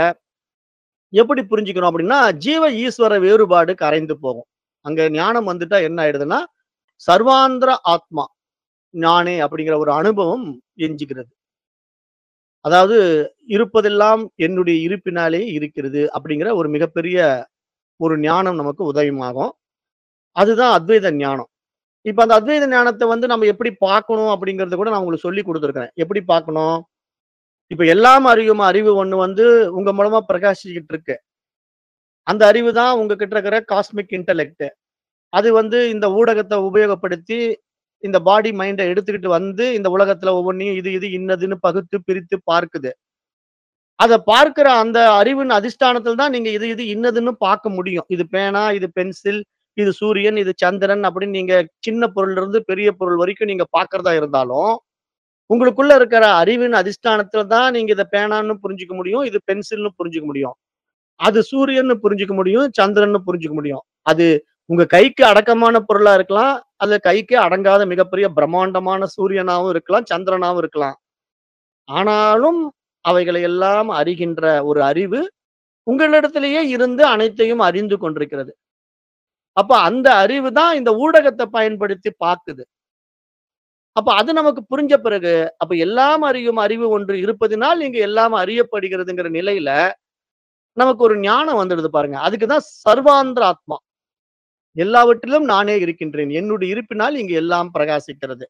எப்படி புரிஞ்சுக்கிறோம் அப்படின்னா, ஜீவ ஈஸ்வர வேறுபாடு கரைந்து போகும். அங்க ஞானம் வந்துட்டா என்ன ஆயிடுதுன்னா, சர்வாந்திர ஆத்மா ஞானே அப்படிங்கிற ஒரு அனுபவம் எஞ்சுகிறது. அதாவது இருப்பதெல்லாம் என்னுடைய இருப்பினாலே இருக்கிறது அப்படிங்கிற ஒரு மிகப்பெரிய ஒரு ஞானம் நமக்கு உதயமாகும். அதுதான் அத்வைத ஞானம். இப்ப அந்த அத்வைத ஞானத்த வந்து நம்ம எப்படி பார்க்கணும் அப்படிங்கிறத கூட நான் உங்களுக்கு சொல்லிக் குடுத்துருக்கிறேன். எப்படி பார்க்கணும்? இப்ப எல்லாம் அறியும் அறிவு ஒண்ணு வந்து உங்க மூலமா பிரகாசிச்சுக்கிட்டு இருக்கு. அந்த அறிவு தான் உங்ககிட்ட இருக்கிற காஸ்மிக் இன்டெலெக்ட். அது வந்து இந்த ஊடகத்த உபயோகப்படுத்தி இந்த பாடி மைண்ட எடுத்துக்கிட்டு வந்து இந்த உலகத்துல ஒவ்வொன்னையும் இது இது இன்னதுன்னு பகுத்து பிரித்து பார்க்குது. அத பார்க்கிற அந்த அறிவின் அதிஷ்டானத்துல தான் நீங்க இது இது இன்னதுன்னு பார்க்க முடியும். இது பேனா, இது பென்சில், இது சூரியன், இது சந்திரன் அப்படின்னு நீங்க சின்ன பொருள்ல இருந்து பெரிய பொருள் வரைக்கும் நீங்க பார்க்கிறதா இருந்தாலும், உங்களுக்குள்ள இருக்கிற அறிவின் அதிஷ்டானத்துல தான் நீங்க இத பேனான்னு புரிஞ்சுக்க முடியும். இது பென்சில்னு புரிஞ்சுக்க முடியும். அது சூரியன்னு புரிஞ்சுக்க முடியும். சந்திரன்னு புரிஞ்சுக்க முடியும். அது உங்க கைக்கு அடக்கமான பொருளா இருக்கலாம். அல்ல கைக்கே அடங்காத மிகப்பெரிய பிரம்மாண்டமான சூரியனாவும் இருக்கலாம், சந்திரனாவும் இருக்கலாம். ஆனாலும் அவைகளை எல்லாம் அறிகின்ற ஒரு அறிவு உங்களிடத்திலேயே இருந்து அனைத்தையும் அறிந்து கொண்டிருக்கிறது. அப்ப அந்த அறிவு தான் இந்த ஊடகத்த பயன்படுத்தி பார்க்குது. அப்ப அது நமக்கு புரிஞ்ச பிறகு, அப்ப எல்லாம் அறியும் அறிவு ஒன்று இருப்பதினால் இங்கு எல்லாம் அறியப்படுகிறதுங்கிற நிலையில, நமக்கு ஒரு ஞானம் வந்துடுது பாருங்க. அதுக்கு தான் சர்வாந்திர ஆத்மா. எல்லாவற்றிலும் நானே இருக்கின்றேன். என்னுடைய இருப்பினால் இங்கு எல்லாம் பிரகாசிக்கிறது.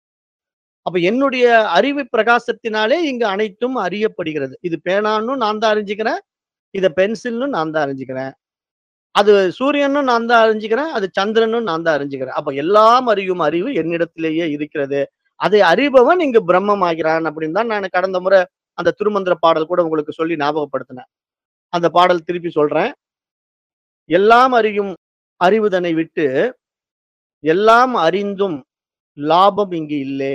அப்ப என்னுடைய அறிவு பிரகாசத்தினாலே இங்கு அனைத்தும் அறியப்படுகிறது. இது பேனான்னும் நான் தான் அறிஞ்சுக்கிறேன். இத பென்சில்ன்னு நான் தான் அறிஞ்சுக்கிறேன். அது சூரியன்னும் நான் தான் அறிஞ்சுக்கிறேன். அது சந்திரனும் நான் தான் அறிஞ்சுக்கிறேன். அப்ப எல்லாம் அறியும் அறிவு என்னிடத்திலேயே இருக்கிறது. அதை அறிபவன் இங்கு பிரம்மமாகிறான் அப்படின்னு தான் நான் கடந்த முறை அந்த திருமந்திர பாடல் கூட உங்களுக்கு சொல்லி ஞாபகப்படுத்தினேன். அந்த பாடல் திருப்பி சொல்றேன். எல்லாம் அறியும் அறிவுதனை விட்டு, எல்லாம் அறிந்தும் லாபம் இங்கு இல்லே.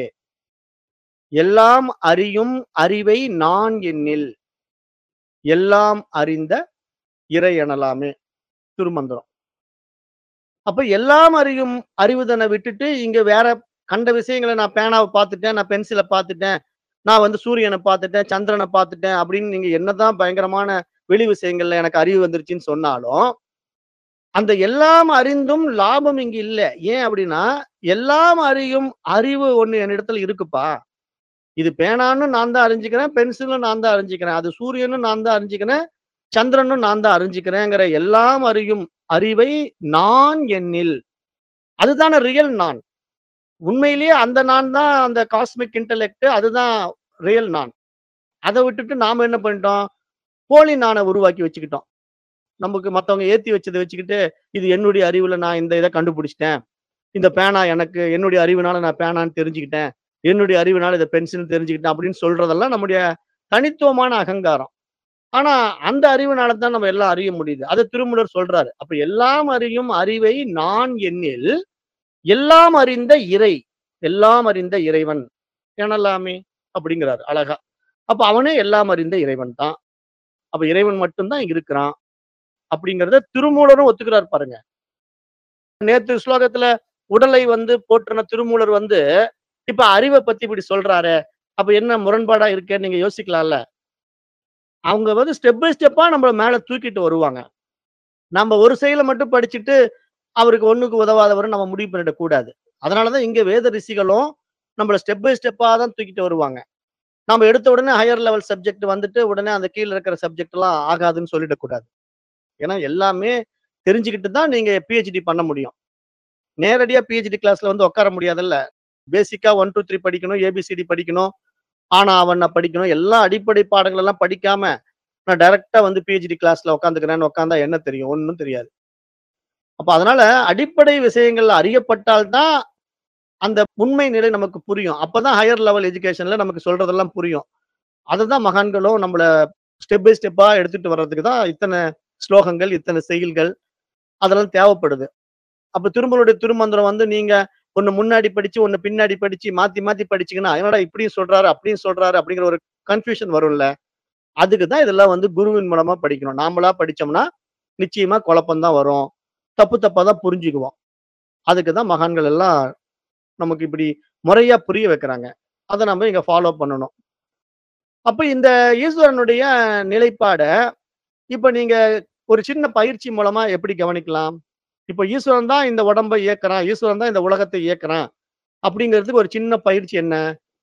எல்லாம் அறியும் அறிவை நான் எண்ணில். எல்லாம் அறிந்த இறை எனலாமே. திருமந்திரம். அப்ப எல்லாம் அறியும் அறிவுதனை விட்டுட்டு, இங்க வேற கண்ட விஷயங்கள நான் பேனாவ பார்த்துட்டேன், நான் பென்சில பார்த்துட்டேன், நான் வந்து சூரியன பார்த்துட்டேன், சந்திரன பார்த்துட்டேன் அப்படின்னு நீங்க என்னதான் பயங்கரமான வெளி விஷயங்கள்ல எனக்கு அறிவு வந்துருச்சுன்னு சொன்னாலும், அந்த எல்லாம் அறிந்தும் லாபம் இங்கு இல்ல. ஏன் அப்படின்னா, எல்லாம் அறியும் அறிவு ஒண்ணு என்னிடத்துல இருக்குப்பா. இது பேனான்னு நான் தான் அறிஞ்சுக்கிறேன் பென்சிலும் நான் தான் அறிஞ்சுக்கிறேன் அது சூரியனும் நான் தான் அறிஞ்சுக்கிறேன் சந்திரனும் நான் தான் அறிஞ்சுக்கிறேங்கிற எல்லாம் அறியும் அறிவை நான் என்னில் அதுதானே ரியல் நான் உண்மையிலேயே அந்த நான் தான் அந்த காஸ்மிக் இன்டெலெக்ட் அதுதான் ரியல் நான் அதை விட்டுட்டு நாம என்ன பண்ணிட்டோம் போலி நானை உருவாக்கி வச்சுக்கிட்டோம் நமக்கு மத்தவங்க ஏத்தி வச்சதை வச்சுக்கிட்டு இது என்னுடைய அறிவுல நான் இந்த இதை கண்டுபிடிச்சிட்டேன் இந்த பேனா எனக்கு என்னுடைய அறிவுனால நான் பேனான்னு தெரிஞ்சுக்கிட்டேன் என்னுடைய அறிவுனால இதை பென்சில் தெரிஞ்சுக்கிட்டேன் அப்படின்னு சொல்றதெல்லாம் நம்முடைய தனித்துவமான அகங்காரம் ஆனா அந்த அறிவுனால தான் நம்ம எல்லாம் அறிய முடியுது அதை திருமூலர் சொல்றாரு அப்ப எல்லாம் அறியும் அறிவை நான் எண்ணில் எல்லாம் அறிந்த இறை எல்லாம் அறிந்த இறைவன் எனலாமே அப்படிங்கிறாரு அழகா அப்ப அவனே எல்லாம் அறிந்த இறைவன் தான் அப்ப இறைவன் மட்டும்தான் இருக்கிறான் அப்படிங்கறத திருமூலரும் ஒத்துக்கிறார் பாருங்க நேத்து ஸ்லோகத்துல உடலை வந்து போற்றின திருமூலர் வந்து இப்ப அறிவை பத்தி இப்படி சொல்றாரு அப்ப என்ன முரண்பாடா இருக்கேன்னு நீங்க யோசிக்கலாம்ல அவங்க வந்து ஸ்டெப் பை ஸ்டெப்பா நம்மள மேல தூக்கிட்டு வருவாங்க நம்ம ஒரு செயலை மட்டும் படிச்சுட்டு அவருக்கு ஒண்ணுக்கு உதவாதவர் நம்ம முடிவு பண்ணிடக் கூடாது அதனாலதான் இங்க வேத ரிஷிகளும் நம்மள ஸ்டெப் பை ஸ்டெப்பா தான் தூக்கிட்டு வருவாங்க நம்ம எடுத்த உடனே ஹையர் லெவல் சப்ஜெக்ட் வந்துட்டு உடனே அந்த கீழே இருக்கிற சப்ஜெக்ட் எல்லாம் ஆகாதுன்னு சொல்லிடக்கூடாது ஏன்னா எல்லாமே தெரிஞ்சுக்கிட்டு தான் நீங்க பிஹெச்டி பண்ண முடியும் நேரடியா பிஹெச்டி கிளாஸ்ல வந்து உட்கார முடியாதுல்ல பேசிக்கா ஒன் டூ த்ரீ படிக்கணும் ஏபிசிடி படிக்கணும் ஆனா அவனை படிக்கணும் எல்லா அடிப்படை பாடங்கள் எல்லாம் படிக்காம நான் டைரக்டா வந்து பிஹெச்டி கிளாஸ்ல உட்காந்துக்கிறேன்னு உட்காந்தா என்ன தெரியும் ஒன்றும் தெரியாது அப்ப அதனால அடிப்படை விஷயங்கள் அறியப்பட்டால்தான் அந்த உண்மை நிலை நமக்கு புரியும் அப்பதான் ஹையர் லெவல் எஜுகேஷன்ல நமக்கு சொல்றதெல்லாம் புரியும் அதுதான் மகான்களும் நம்மள ஸ்டெப் பை ஸ்டெப்பா எடுத்துட்டு வர்றதுக்கு தான் இத்தனை ஸ்லோகங்கள் இத்தனை செயல்கள் அதெல்லாம் தேவைப்படுது அப்ப திருமலுடைய திருமந்திரம் வந்து நீங்க ஒண்ணு முன்னாடி படிச்சு ஒண்ணு பின்னாடி படிச்சு மாத்தி மாத்தி படிச்சீங்கன்னா என்னடா இப்படியும் சொல்றாரு அப்படியும் சொல்றாரு அப்படிங்கிற ஒரு கன்ஃபியூஷன் வரும்ல அதுக்கு தான் இதெல்லாம் வந்து குருவின் மூலமா படிக்கணும் நாமளா படிச்சோம்னா நிச்சயமா குழப்பம்தான் வரும் தப்பு தப்பா தான் புரிஞ்சுக்குவோம் அதுக்கு தான் மகான்கள் எல்லாம் நமக்கு இப்படி முறையா புரிய வைக்கிறாங்க அதை நம்ம இங்க ஃபாலோ பண்ணணும் அப்ப இந்த ஈஸ்வரனுடைய நிலைப்பாட இப்ப நீங்க ஒரு சின்ன பயிற்சி மூலமா எப்படி கவனிக்கலாம் இப்ப ஈஸ்வரன் தான் இந்த உடம்பை இயக்குறான் ஈஸ்வரன் தான் இந்த உலகத்தை இயக்குறான் அப்படிங்கிறதுக்கு ஒரு சின்ன பயிற்சி என்ன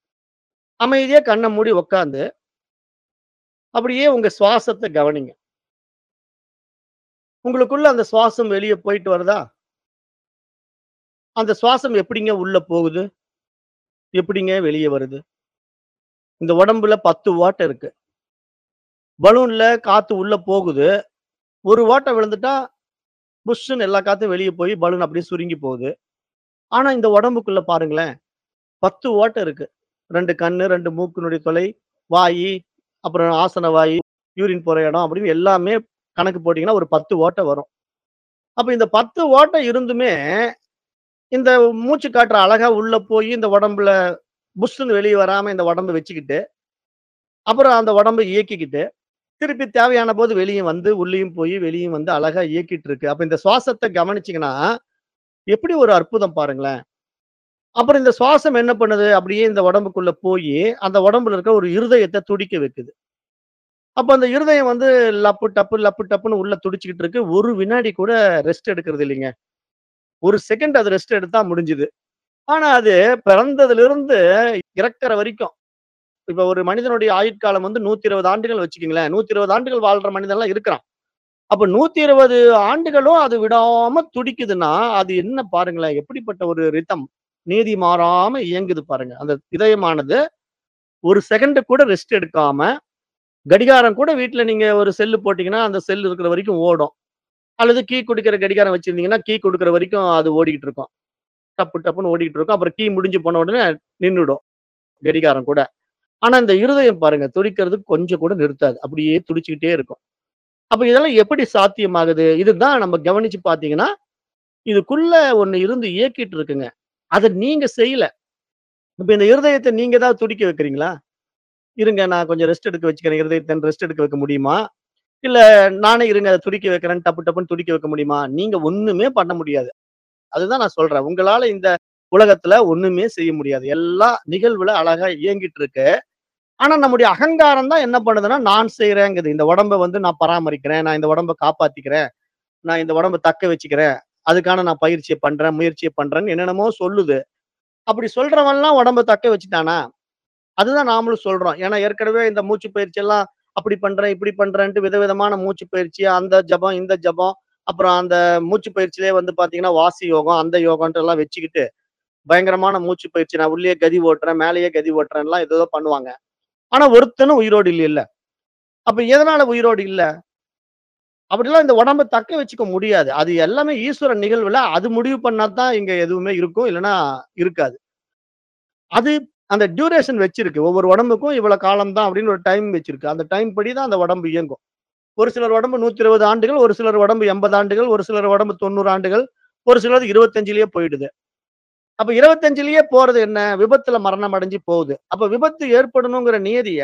அமைதியா கண்ணை மூடி உட்காந்து அப்படியே உங்க சுவாசத்தை கவனிங்க உங்களுக்குள்ள அந்த சுவாசம் வெளியே போயிட்டு வருதா அந்த சுவாசம் எப்படிங்க உள்ள போகுது எப்படிங்க வெளியே வருது இந்த உடம்புல பத்து ஓட்டை இருக்கு பலூன்ல காத்து உள்ள போகுது ஒரு ஓட்டை விழுந்துட்டா புஷ்ஷுன்னு எல்லா காத்தும் வெளியே போய் பலூன் அப்படியே சுருங்கி போகுது ஆனா இந்த உடம்புக்குள்ள பாருங்களேன் பத்து ஓட்டை இருக்கு ரெண்டு கண்ணு ரெண்டு மூக்கினுடைய தொலை வாயி அப்புறம் ஆசன வாயி யூரின் போற இடம் அப்படின்னு எல்லாமே கணக்கு போட்டீங்கன்னா ஒரு பத்து ஓட்டை வரும் அப்ப இந்த பத்து ஓட்டை இருந்துமே இந்த மூச்சு காற்று அழகா உள்ள போய் இந்த உடம்புல புஷ்ஷுன்னு வெளியே வராம இந்த உடம்பை வச்சுக்கிட்டு அப்புறம் அந்த உடம்பை இயக்கிக்கிட்டு திருப்பி தேவையான போது வெளியே வந்து உள்ளேயும் போய் வெளியும் வந்து அழகா இயக்கிட்டு இருக்கு அப்ப இந்த சுவாசத்தை கவனிச்சீங்கன்னா எப்படி ஒரு அற்புதம் பாருங்களேன் அப்புறம் இந்த சுவாசம் என்ன பண்ணுது அப்படியே இந்த உடம்புக்குள்ள போய் அந்த உடம்புல இருக்க ஒரு இருதயத்தை துடிக்க வைக்குது அப்ப அந்த இருதயம் வந்து லப்பு டப்பு லப்பு டப்புன்னு உள்ள துடிச்சுக்கிட்டு இருக்கு ஒரு வினாடி கூட ரெஸ்ட் எடுக்கிறது இல்லைங்க ஒரு செகண்ட் அது ரெஸ்ட் எடுத்தா முடிஞ்சுது ஆனா அது பிறந்ததுல இருந்து இறக்குற வரைக்கும் இப்ப ஒரு மனிதனுடைய ஆயுட்காலம் வந்து நூத்தி இருபது ஆண்டுகள் வச்சுக்கீங்களேன் நூத்தி இருபது ஆண்டுகள் வாழ்ற மனிதன் எல்லாம் இருக்கிறான் அப்ப நூத்தி இருபது ஆண்டுகளும் அது விடாம துடிக்குதுன்னா அது என்ன பாருங்களேன் எப்படிப்பட்ட ஒரு ரிதம் நீதி மாறாம இயங்குது பாருங்க அந்த இதயமானது ஒரு செகண்ட் கூட ரெஸ்ட் எடுக்காம கடிகாரம் கூட வீட்டுல நீங்க ஒரு செல்லு போட்டீங்கன்னா அந்த செல் இருக்கிற வரைக்கும் ஓடும் அல்லது கீ கொடுக்கிற கடிகாரம் வச்சிருந்தீங்கன்னா கீ கொடுக்கிற வரைக்கும் அது ஓடிக்கிட்டு இருக்கும் டப்பு டப்புன்னு ஓடிக்கிட்டு இருக்கும் அப்புறம் கீ முடிஞ்சு போன உடனே நின்றுடும் கடிகாரம் கூட ஆனா இந்த இருதயம் பாருங்க துடிக்கிறது கொஞ்சம் கூட நிறுத்தாது அப்படியே துடிச்சுக்கிட்டே இருக்கும் அப்ப இதெல்லாம் எப்படி சாத்தியமாகுது இதுதான் நம்ம கவனிச்சு பாத்தீங்கன்னா இதுக்குள்ள ஒண்ணு இருந்து இயக்கிட்டு இருக்குங்க அதை நீங்க செய்யல இப்ப இந்த இருதயத்தை நீங்க ஏதாவது துடிக்க வைக்கிறீங்களா இருங்க நான் கொஞ்சம் ரெஸ்ட் எடுக்க வச்சுக்கிறேன் இருதயத்தை ரெஸ்ட் எடுக்க வைக்க முடியுமா இல்ல நானே இருங்க அதை துடிக்க வைக்கிறேன் டப்பு டப்புன்னு துடிக்க வைக்க முடியுமா நீங்க ஒண்ணுமே பண்ண முடியாது அதுதான் நான் சொல்றேன் உங்களால இந்த உலகத்துல ஒண்ணுமே செய்ய முடியாது எல்லா நிகழ்வுல அழகா இயங்கிட்டு இருக்கு ஆனா நம்முடைய அகங்காரம் தான் என்ன பண்ணுதுன்னா நான் செய்யறேங்குது இந்த உடம்ப வந்து நான் பராமரிக்கிறேன் நான் இந்த உடம்ப காப்பாத்திக்கிறேன் நான் இந்த உடம்ப தக்க வச்சுக்கிறேன் அதுக்கான நான் பயிற்சியை பண்றேன் முயற்சியை பண்றேன்னு என்னென்னமோ சொல்லுது அப்படி சொல்றவன்லாம் உடம்ப தக்க வச்சுட்டானா அதுதான் நாமளும் சொல்றோம். ஏன்னா ஏற்கனவே இந்த மூச்சு பயிற்சி எல்லாம் அப்படி பண்றேன், இப்படி பண்றேன்ட்டு விதவிதமான மூச்சு பயிற்சி, அந்த ஜபம், இந்த ஜபம், அப்புறம் அந்த மூச்சு பயிற்சியிலேயே வந்து பார்த்தீங்கன்னா, வாசி யோகம், அந்த யோகம்ன்ட்டு எல்லாம் வச்சுக்கிட்டு, பயங்கரமான மூச்சு பயிற்சி நான் உள்ளேயே கதி ஓட்டுறேன், மேலேயே கதி ஓட்டுறேன்லாம் ஏதேதோ பண்ணுவாங்க. ஆனா ஒருத்தனும் உயிரோடு இல்லைல்ல. அப்ப எதனால உயிரோடு இல்ல? அப்படிலாம் இந்த உடம்ப தக்க வச்சுக்க முடியாது. அது எல்லாமே ஈஸ்வரன் நிகழ்வுல அது முடிவு பண்ணா தான் இங்க எதுவுமே இருக்கும். இல்லன்னா இருக்காது. அது அந்த டியூரேஷன் வச்சிருக்கு. ஒவ்வொரு உடம்புக்கும் இவ்வளவு காலம் தான் அப்படின்னு ஒரு டைம் வச்சிருக்கு. அந்த டைம் படி தான் அந்த உடம்பு இயங்கும். ஒரு சிலர் உடம்பு 120 ஆண்டுகள், ஒரு சிலர் உடம்பு 80 ஆண்டுகள், ஒரு சிலர் உடம்பு 90 ஆண்டுகள், ஒரு சிலர் 25லயே போயிடுது. அப்ப 25லயே போறது என்ன? விபத்துல மரணம் அடைஞ்சு போகுது. அப்ப விபத்து ஏற்படணுங்கிற நியதிய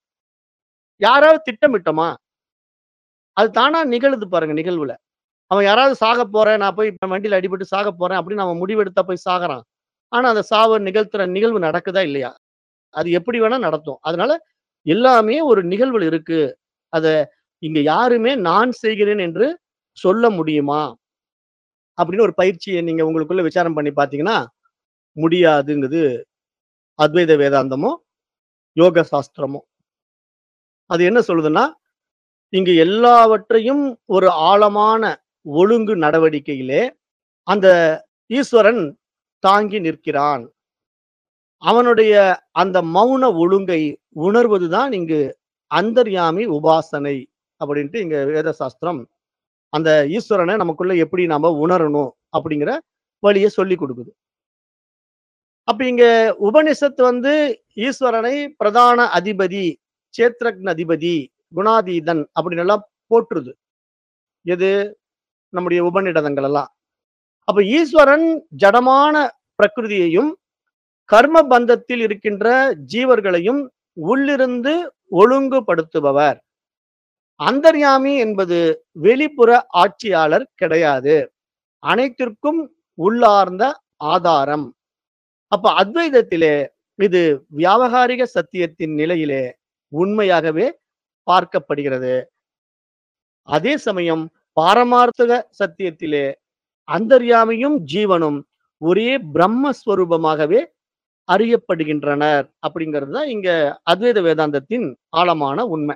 யாராவது திட்டமிட்டோமா? அது தானா நிகழுது பாருங்க நிகழ்வுல. அவன் யாராவது சாகப் போறேன், நான் போய் வண்டியில அடிபட்டு சாகப் போறேன் அப்படின்னு அவன் முடிவெடுத்தா போய் சாகுறான். ஆனா அந்த சாவ நிகழ்த்துற நிகழ்வு நடக்குதா இல்லையா? அது எப்படி வேணா நடத்தும். அதனால எல்லாமே ஒரு நிகழ்வுல இருக்கு. அத இங்க யாருமே நான் செய்கிறேன் என்று சொல்ல முடியுமா? அப்படின்னு ஒரு பயிற்சிய நீங்க உங்களுக்குள்ள விசாரம் பண்ணி பார்த்தீங்கன்னா, முடியாதுங்குது அத்வைத வேதாந்தமும், யோக சாஸ்திரமும். அது என்ன சொல்லுதுன்னா, இங்கு எல்லாவற்றையும் ஒரு ஆழமான ஒழுங்கு நடவடிக்கையிலே அந்த ஈஸ்வரன் தாங்கி நிற்கிறான். அவனுடைய அந்த மௌன ஒழுங்கை உணர்வதுதான் இங்கு அந்தர்யாமி உபாசனை அப்படின்ட்டு இங்க வேத சாஸ்திரம் அந்த ஈஸ்வரனை நமக்குள்ள எப்படி நாம உணரணும் அப்படிங்கிற வழிய சொல்லிக் குடுக்குது. அப்ப இங்க உபனிஷத் வந்து ஈஸ்வரனை பிரதான அதிபதி, சேத்ரக்ன அதிபதி, குணாதீதன் அப்படின்னு எல்லாம் போற்றுது. எது? நம்முடைய உபநிடதங்கள் எல்லாம். அப்ப ஈஸ்வரன் ஜடமான பிரகிருதியையும், கர்ம பந்தத்தில் இருக்கின்ற ஜீவர்களையும் உள்ளிருந்து ஒழுங்குபடுத்துபவர். அந்தர்யாமி என்பது வெளிப்புற ஆட்சியாளர் கிடையாது. அனைத்திற்கும் உள்ளார்ந்த ஆதாரம். அப்ப அத்வைதத்திலே இது வியாவகாரிக சத்தியத்தின் நிலையிலே உண்மையாகவே பார்க்கப்படுகிறது. அதே சமயம் பாரமார்த்திக சத்தியத்திலே அந்தர்யாமியும், ஜீவனும் ஒரே பிரம்மஸ்வரூபமாகவே அறியப்படுகின்றனர். அப்படிங்கிறது தான் இங்க அத்வைத வேதாந்தத்தின் ஆழமான உண்மை.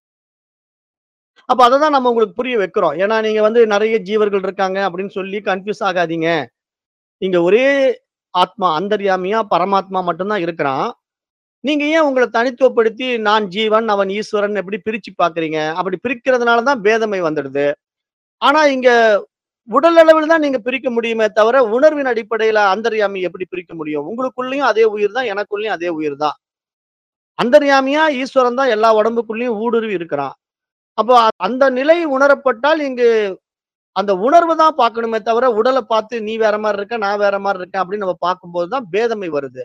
அப்ப அததான் நம்ம உங்களுக்கு புரிய வைக்கிறோம். ஏன்னா நீங்க வந்து நெறைய ஜீவர்கள் இருக்காங்க அப்படின்னு சொல்லி கன்ஃப்யூஸ் ஆகாதீங்க. இங்க ஒரே ஆத்மா அந்தர்யாமியா, பரமாத்மா மட்டும் தான் இருக்கிறான். நீங்க ஏன் உங்கள தனித்துவப்படுத்தி நான் ஜீவன், அவன் ஈஸ்வரன் எப்படி பிரிச்சு பார்க்கிறீங்க? அப்படி பிரிக்கிறதுனால தான் பேதமை வந்துடுது. ஆனா இங்க உடல் அளவில் தான் நீங்க பிரிக்க முடியுமே தவிர, உணர்வின் அடிப்படையில அந்தர்யாமி எப்படி பிரிக்க முடியும்? உங்களுக்குள்ளயும் அதே உயிர் தான், எனக்குள்ளயும் அதே உயிர் தான். அந்தர்யாமியா ஈஸ்வரன் தான் எல்லா உடம்புக்குள்ளயும் ஊடுருவி இருக்கிறான். அப்போ அந்த நிலை உணரப்பட்டால் இங்கு அந்த உணர்வு தான் பார்க்கணுமே தவிர, உடல பார்த்து நீ வேற மாரி இருக்க, நான் வேற மாரி இருக்கேன் அப்படின்னு நம்ம பார்க்கும்போது தான் பேதமை வருது.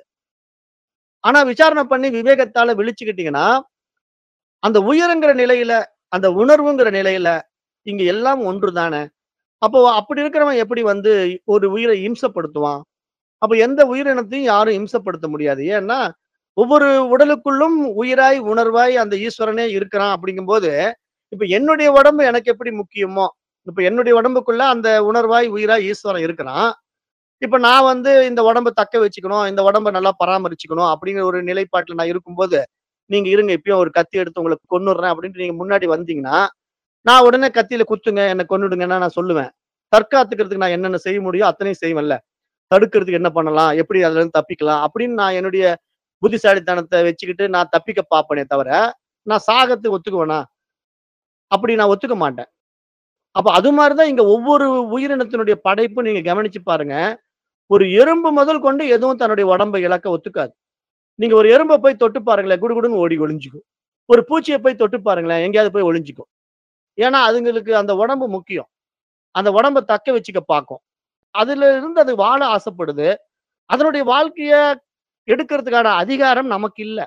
ஆனா விசாரணை பண்ணி விவேகத்தால விழிச்சுக்கிட்டீங்கன்னா, அந்த உயிர்ங்கிற நிலையில, அந்த உணர்வுங்கிற நிலையில, இங்க எல்லாம் ஒன்று தானே. அப்போ அப்படி இருக்கிறவன் எப்படி வந்து ஒரு உயிரை இம்சப்படுத்துவான்? அப்ப எந்த உயிரினத்தையும் யாரும் இம்சப்படுத்த முடியாது. ஏன்னா, ஒவ்வொரு உடலுக்குள்ளும் உயிராய், உணர்வாய் அந்த ஈஸ்வரனே இருக்கிறான் அப்படிங்கும்போது, இப்ப என்னுடைய உடம்பு எனக்கு எப்படி முக்கியமோ, இப்ப என்னுடைய உடம்புக்குள்ள அந்த உணர்வாய், உயிராய் ஈஸ்வரன் இருக்கிறான். இப்ப நான் வந்து இந்த உடம்ப தக்க வச்சுக்கணும், இந்த உடம்ப நல்லா பராமரிச்சுக்கணும் அப்படிங்கிற ஒரு நிலைப்பாட்டுல நான் இருக்கும்போது, நீங்க இருங்க இப்பயும் ஒரு கத்தி எடுத்து உங்கள கொன்னுடுறேன் அப்படின்ட்டு நீங்க முன்னாடி வந்தீங்கன்னா, நான் உடனே கத்தியில குத்துங்க, என்ன கொன்னுடுங்கன்னா நான் சொல்லுவேன். தற்காத்துக்கிறதுக்கு நான் என்னென்ன செய்ய முடியும் அத்தனையும் செய்வேன்ல. தடுக்கிறதுக்கு என்ன பண்ணலாம்? எப்படி அதுலருந்து தப்பிக்கலாம்? அப்படின்னு நான் என்னுடைய புத்திசாலித்தனத்த வச்சுக்கிட்டு நான் தப்பிக்க பார்ப்பனே தவிர, நான் சாகறதுக்கு ஒத்துக்குவேனா? அப்படி நான் ஒத்துக்க மாட்டேன். அப்ப அது மாரி தான் இங்க ஒவ்வொரு உயிரினத்தினுடைய படைப்பும் நீங்க கவனிச்சு பாருங்க. ஒரு எறும்பு முதல் கொண்டு எதுவும் தன்னுடைய உடம்ப இழக்க ஒத்துக்காது. நீங்க ஒரு எறும்ப போய் தொட்டு பாருங்களேன், குடுகுடுன்னு ஓடி ஒளிஞ்சுக்கும். ஒரு பூச்சிய போய் தொட்டு பாருங்களேன், எங்கேயாவது போய் ஒளிஞ்சுக்கும். ஏன்னா அதுங்களுக்கு அந்த உடம்பு முக்கியம். அந்த உடம்ப தக்க வச்சுக்க பார்க்கும். அதுல இருந்து அது வாழ ஆசைப்படுது. அதனுடைய வாழ்க்கைய எடுக்கிறதுக்கான அதிகாரம் நமக்கு இல்ல.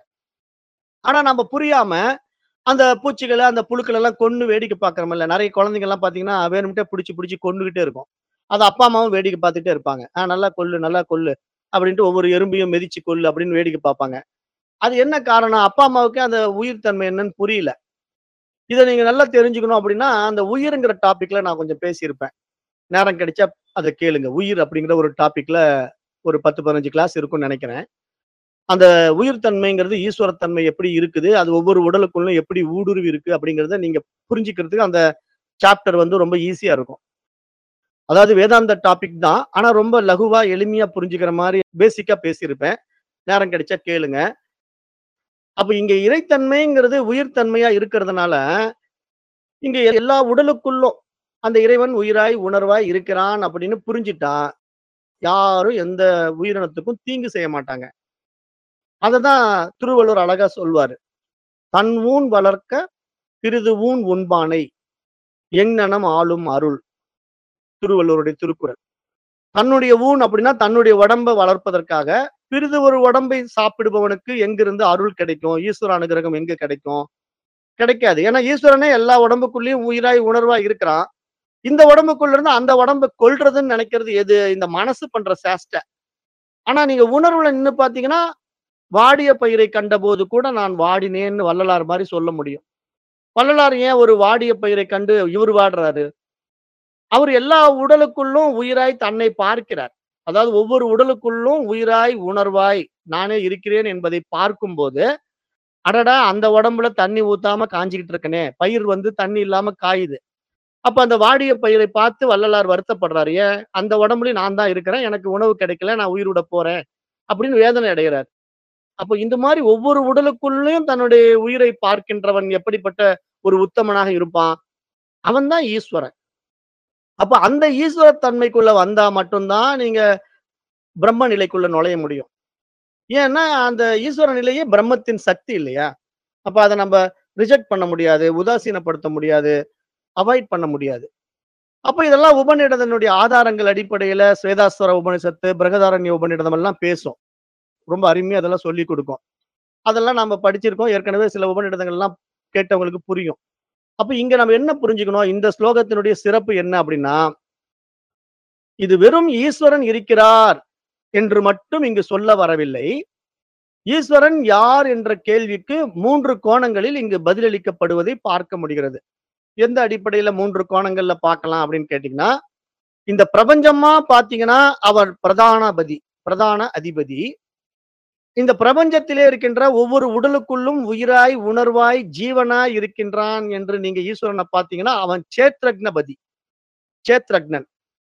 ஆனா நம்ம புரியாம, அந்த பூச்சிகள, அந்த புழுக்கள எல்லாம் கொன்னு வேடிக்கை பார்க்கிறோம்ல. நெறைய குழந்தைங்கலாம் பார்த்தீங்கன்னா, வேணும்ட்டே புடிச்சு, புடிச்சு கொன்னுகிட்டே இருக்கும். அத அப்பா, அம்மாவும் வேடிக்கை பார்த்துட்டே இருப்பாங்க. "ஆ நல்லா கொல்லு, நல்லா கொல்லு" அப்படின்ட்டு ஒவ்வொரு எறும்பையும் மிதிச்சு கொல்லு அப்படின்னு வேடிக்கை பார்ப்பாங்க. அது என்ன காரணம்? அப்பா, அம்மாவுக்கு அந்த உயிர் தன்மை என்னன்னு புரியல. இத நீங்க நல்லா தெரிஞ்சுக்கணும் அப்படின்னா, அந்த உயிர்ங்கிற டாபிக்ல நான் கொஞ்சம் பேசியிருப்பேன். நேரம் கிடைச்சா அத கேளுங்க. உயிர் அப்படிங்கிற ஒரு டாபிக்ல ஒரு 10, 15 கிளாஸ் இருக்கும்னு நெனைக்கிறேன். அந்த உயிர் தன்மைங்கிறது ஈஸ்வரத்தன்மை எப்படி இருக்குது அது ஒவ்வொரு உடலுக்குள்ளும் எப்படி ஊடுருவி இருக்கு அப்படிங்கிறத நீங்க புரிஞ்சுக்கிறதுக்கு அந்த சாப்டர் வந்து ரொம்ப ஈஸியா இருக்கும் அதாவது வேதாந்த டாபிக் தான் ஆனா ரொம்ப லகுவா எளிமையா புரிஞ்சுக்கிற மாதிரி பேசிக்கா பேசியிருப்பேன் நேரம் கிடைச்சா கேளுங்க அப்ப இங்க இறைத்தன்மைங்கிறது உயிர் தன்மையா இருக்கிறதுனால இங்க எல்லா உடலுக்குள்ளும் அந்த இறைவன் உயிராய் உணர்வாய் இருக்கிறான் அப்படின்னு புரிஞ்சிட்டா யாரும் எந்த உயிரினத்துக்கும் தீங்கு செய்ய மாட்டாங்க அததான் திருவள்ளுவர் அழகா சொல்வாரு தன் ஊன் வளர்க்க பிறிது ஊன் உண்பானை எங்ஙனம் ஆளும் அருள் திருவள்ளுவருடைய திருக்குறள் தன்னுடைய ஊன் அப்படின்னா தன்னுடைய உடம்பை வளர்ப்பதற்காக பிறிது ஒரு உடம்பை சாப்பிடுபவனுக்கு எங்கிருந்து அருள் கிடைக்கும் ஈஸ்வர அனுகிரகம் எங்க கிடைக்கும் கிடைக்காது ஏன்னா ஈஸ்வரனே எல்லா உடம்புக்குள்ளேயும் உயிராய் உணர்வா இருக்கிறான் இந்த உடம்புக்குள்ள இருந்து அந்த உடம்பை கொல்றதுன்னு நினைக்கிறது எது இந்த மனசு பண்ற சேஷ்டை ஆனா நீங்க உணர்வுல நின்னு பாத்தீங்கன்னா வாடிய பயிரை கண்டபோது கூட நான் வாடினேன்னு வள்ளலார் மாதிரி சொல்ல முடியும் வள்ளலார் ஏன் ஒரு வாடிய பயிரை கண்டு இவர் வாடுறாரு அவர் எல்லா உடலுக்குள்ளும் உயிராய் தன்னை பார்க்கிறார் அதாவது ஒவ்வொரு உடலுக்குள்ளும் உயிராய் உணர்வாய் நானே இருக்கிறேன் என்பதை பார்க்கும்போது அடடா அந்த உடம்புல தண்ணி ஊத்தாம காஞ்சிக்கிட்டு இருக்கனே பயிர் வந்து தண்ணி இல்லாம காயுது அப்ப அந்த வாடிய பயிரை பார்த்து வள்ளலார் வருத்தப்படுறாரு ஏன் அந்த உடம்புலயும் நான் தான் இருக்கிறேன் எனக்கு உணவு கிடைக்கல நான் உயிர் விட போறேன் அப்படின்னு வேதனை அடைகிறார் அப்போ இந்த மாதிரி ஒவ்வொரு உடலுக்குள்ளேயும் தன்னுடைய உயிரை பார்க்கின்றவன் எப்படிப்பட்ட ஒரு உத்தமனாக இருப்பான் அவன் தான் ஈஸ்வரன் அப்ப அந்த ஈஸ்வர தன்மைக்குள்ள வந்தா மட்டும்தான் நீங்க பிரம்ம நிலைக்குள்ள நுழைய முடியும் ஏன்னா அந்த ஈஸ்வர நிலையே பிரம்மத்தின் சக்தி இல்லையா அப்ப அதை நம்ம ரிஜெக்ட் பண்ண முடியாது உதாசீனப்படுத்த முடியாது அவாய்ட் பண்ண முடியாது அப்ப இதெல்லாம் உபநிடதனுடைய ஆதாரங்கள் அடிப்படையில ஸ்வேதாஸ்வர உபனிஷத்து பிரகதாரண்ய உபநிடதம் எல்லாம் பேசும் ரொம்ப அருமையா அதெல்லாம் சொல்லி கொடுக்கும் அதெல்லாம் நம்ம படிச்சிருக்கோம் ஏற்கனவே சில உபநிடதங்கள் எல்லாம் கேட்டவங்களுக்கு புரியும் அப்ப இங்க நம்ம என்ன புரிஞ்சுக்கணும் இந்த ஸ்லோகத்தினுடைய சிறப்பு என்ன அப்படின்னா இது வெறும் ஈஸ்வரன் இருக்கிறார் என்று மட்டும் இங்கு சொல்ல வரவில்லை ஈஸ்வரன் யார் என்ற கேள்விக்கு மூன்று கோணங்களில் இங்கு பதிலளிக்கப்படுவதை பார்க்க முடிகிறது எந்த அடிப்படையில மூன்று கோணங்கள்ல பார்க்கலாம் அப்படின்னு கேட்டீங்கன்னா இந்த பிரபஞ்சமா பாத்தீங்கன்னா அவர் பிரதானபதி பிரதான அதிபதி இந்த பிரபஞ்சத்திலே இருக்கின்ற ஒவ்வொரு உடலுக்குள்ளும் உயிராய் உணர்வாய் ஜீவனாய் இருக்கின்றான் என்று நீங்க ஈஸ்வரனை பார்த்தீங்கன்னா அவன் சேத்ரக்னபதி சேத்ரக்னன்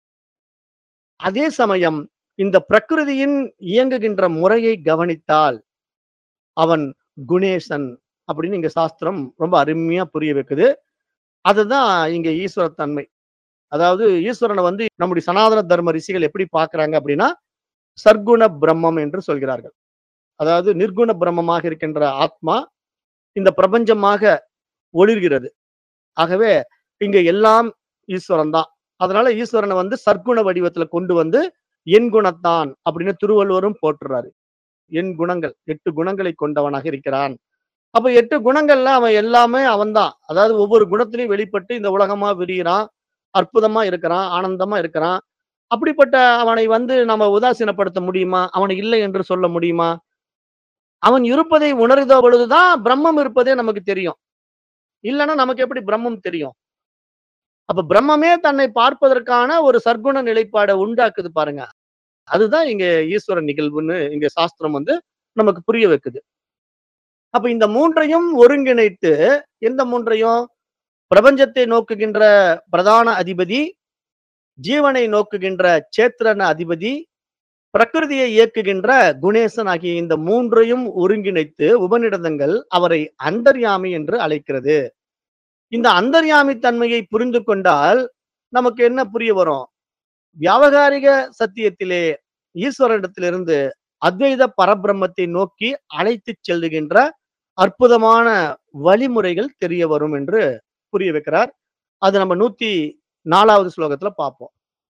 அதே சமயம் இந்த பிரகிருதியின் இயங்குகின்ற முறையை கவனித்தால் அவன் குணேசன் அப்படின்னு இங்க சாஸ்திரம் ரொம்ப அருமையா புரிய வைக்குது அதுதான் இங்க ஈஸ்வர தன்மை அதாவது ஈஸ்வரனை வந்து நம்முடைய சனாதன தர்ம ரிஷிகள் எப்படி பார்க்கறாங்க அப்படின்னா சர்க்குண பிரம்மம் என்று சொல்கிறார்கள் அதாவது நிர்குண பிரம்மமாக இருக்கின்ற ஆத்மா இந்த பிரபஞ்சமாக ஒளிர்கிறது ஆகவே இங்க எல்லாம் ஈஸ்வரன் தான் அதனால ஈஸ்வரனை வந்து சர்க்குண வடிவத்துல கொண்டு வந்து என் குணத்தான் அப்படின்னு திருவள்ளுவரும் போட்டுறாரு என் குணங்கள் எட்டு குணங்களை கொண்டவனாக இருக்கிறான் அப்ப எட்டு குணங்கள்ல அவன் எல்லாமே அவன்தான் அதாவது ஒவ்வொரு குணத்திலையும் வெளிப்பட்டு இந்த உலகமா விரிகிறான் அற்புதமா இருக்கிறான் ஆனந்தமா இருக்கிறான் அப்படிப்பட்ட அவனை வந்து நம்ம உதாசீனப்படுத்த முடியுமா அவனை இல்லை என்று சொல்ல முடியுமா அவன் இருப்பதை உணர்ந்த பொழுதுதான் பிரம்மம் இருப்பதே நமக்கு தெரியும் இல்லைன்னா நமக்கு எப்படி பிரம்மம் தெரியும் அப்ப பிரம்மமே தன்னை பார்ப்பதற்கான ஒரு சர்க்குண நிலைப்பாடை உண்டாக்குது பாருங்க அதுதான் இங்க ஈஸ்வர நிகழ்வுன்னு இங்க சாஸ்திரம் வந்து நமக்கு புரிய வைக்குது அப்ப இந்த மூன்றையும் ஒருங்கிணைத்து எந்த மூன்றையும் பிரபஞ்சத்தை நோக்குகின்ற பிரதான அதிபதி ஜீவனை நோக்குகின்ற சேத்திரன அதிபதி பிரகிருதியை இயக்குகின்ற குணேசன் ஆகிய இந்த மூன்றையும் ஒருங்கிணைத்து உபநிடதங்கள் அவரை அந்தர்யாமி என்று அழைக்கிறது இந்த அந்தர்யாமி தன்மையை புரிந்து கொண்டால் நமக்கு என்ன புரிய வரும் வியாவகாரிக சத்தியத்திலே ஈஸ்வரனிடத்திலிருந்து அத்வைத பரபிரம்மத்தை நோக்கி அழைத்து செல்லுகின்ற அற்புதமான வழிமுறைகள் தெரிய வரும் என்று புரிய வைக்கிறார் அது நம்ம நூத்தி நாலாவது ஸ்லோகத்துல பார்ப்போம்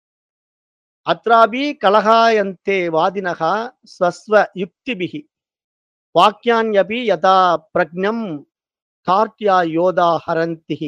அத்ராபி கலகாயந்தே வாதினகா ஸ்வஸ்வ யுக்திபிகி வாக்கியான்யபி யதா பிரக்ஞம் கார்த்தியா யோதா ஹரந்திகி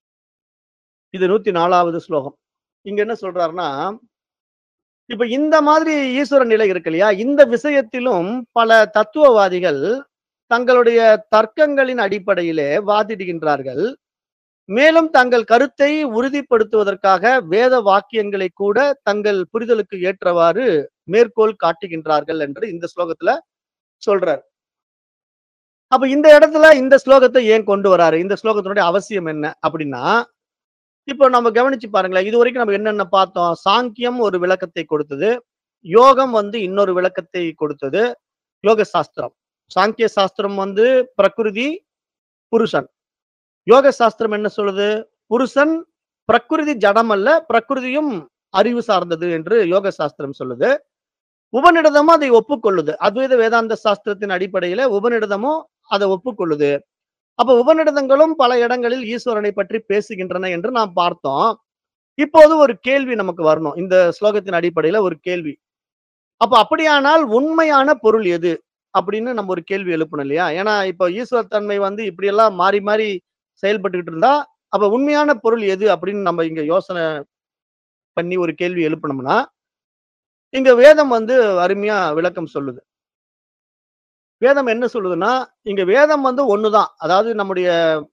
இது நூத்தி நாலாவது ஸ்லோகம் இங்க என்ன சொல்றாருன்னா இப்ப இந்த மாதிரி ஈஸ்வர நிலை இருக்கு இல்லையா இந்த விஷயத்திலும் பல தத்துவவாதிகள் தங்களுடைய தர்க்கங்களின் அடிப்படையிலே வாதிடுகின்றார்கள் மேலும் தங்கள் கருத்தை உறுதிப்படுத்துவதற்காக வேத வாக்கியங்களை கூட தங்கள் புரிதலுக்கு ஏற்றவாறு மேற்கோள் காட்டுகின்றார்கள் என்று இந்த ஸ்லோகத்துல சொல்றார். அப்ப இந்த இடத்துல இந்த ஸ்லோகத்த ஏன் கொண்டு வராரு? இந்த ஸ்லோகத்தினுடைய அவசியம் என்ன? அப்படின்னா, இப்போ நம்ம கவனிச்சு பாருங்களேன். இதுவரைக்கும் நம்ம என்னென்ன பார்த்தோம்? சாங்கியம் ஒரு விளக்கத்தை கொடுத்தது. யோகம் வந்து இன்னொரு விளக்கத்தை கொடுத்தது. யோக சாஸ்திரம். சாங்கிய சாஸ்திரம் வந்து பிரகிருதி, புருஷன். யோக சாஸ்திரம் என்ன சொல்லுது? புருஷன் பிரகிருதி ஜடம் அல்ல, பிரகிருதியும் அறிவு சார்ந்தது என்று யோக சாஸ்திரம் சொல்லுது. உபநிடதமும் அதை ஒப்புக்கொள்ளுது. அத்வைத வேதாந்த சாஸ்திரத்தின் அடிப்படையில உபநிடதமும் அத ஒப்புக்கொள்ளுது. அப்ப உபநிடதங்களும் பல இடங்களில் ஈஸ்வரனை பற்றி பேசுகின்றன என்று நாம் பார்த்தோம். இப்போது ஒரு கேள்வி நமக்கு வரணும். இந்த ஸ்லோகத்தின் அடிப்படையில ஒரு கேள்வி. அப்ப அப்படியானால் உண்மையான பொருள் எது? அப்படின்னு நம்ம ஒரு கேள்வி எழுப்பணும் இல்லையா? ஏன்னா இப்ப ஈஸ்வர தன்மை வந்து இப்படியெல்லாம் மாறி மாறி செயல்பட்டுக்கிட்டு இருந்தா, அப்ப உண்மையான பொருள் எது? அப்படின்னு நம்ம இங்க யோசனை பண்ணி ஒரு கேள்வி எழுப்புனோம்னா, இங்க வேதம் வந்து அருமையா விளக்கம் சொல்லுது. வேதம் என்ன சொல்லுதுன்னா, இங்க வேதம் வந்து ஒண்ணுதான். அதாவது நம்முடைய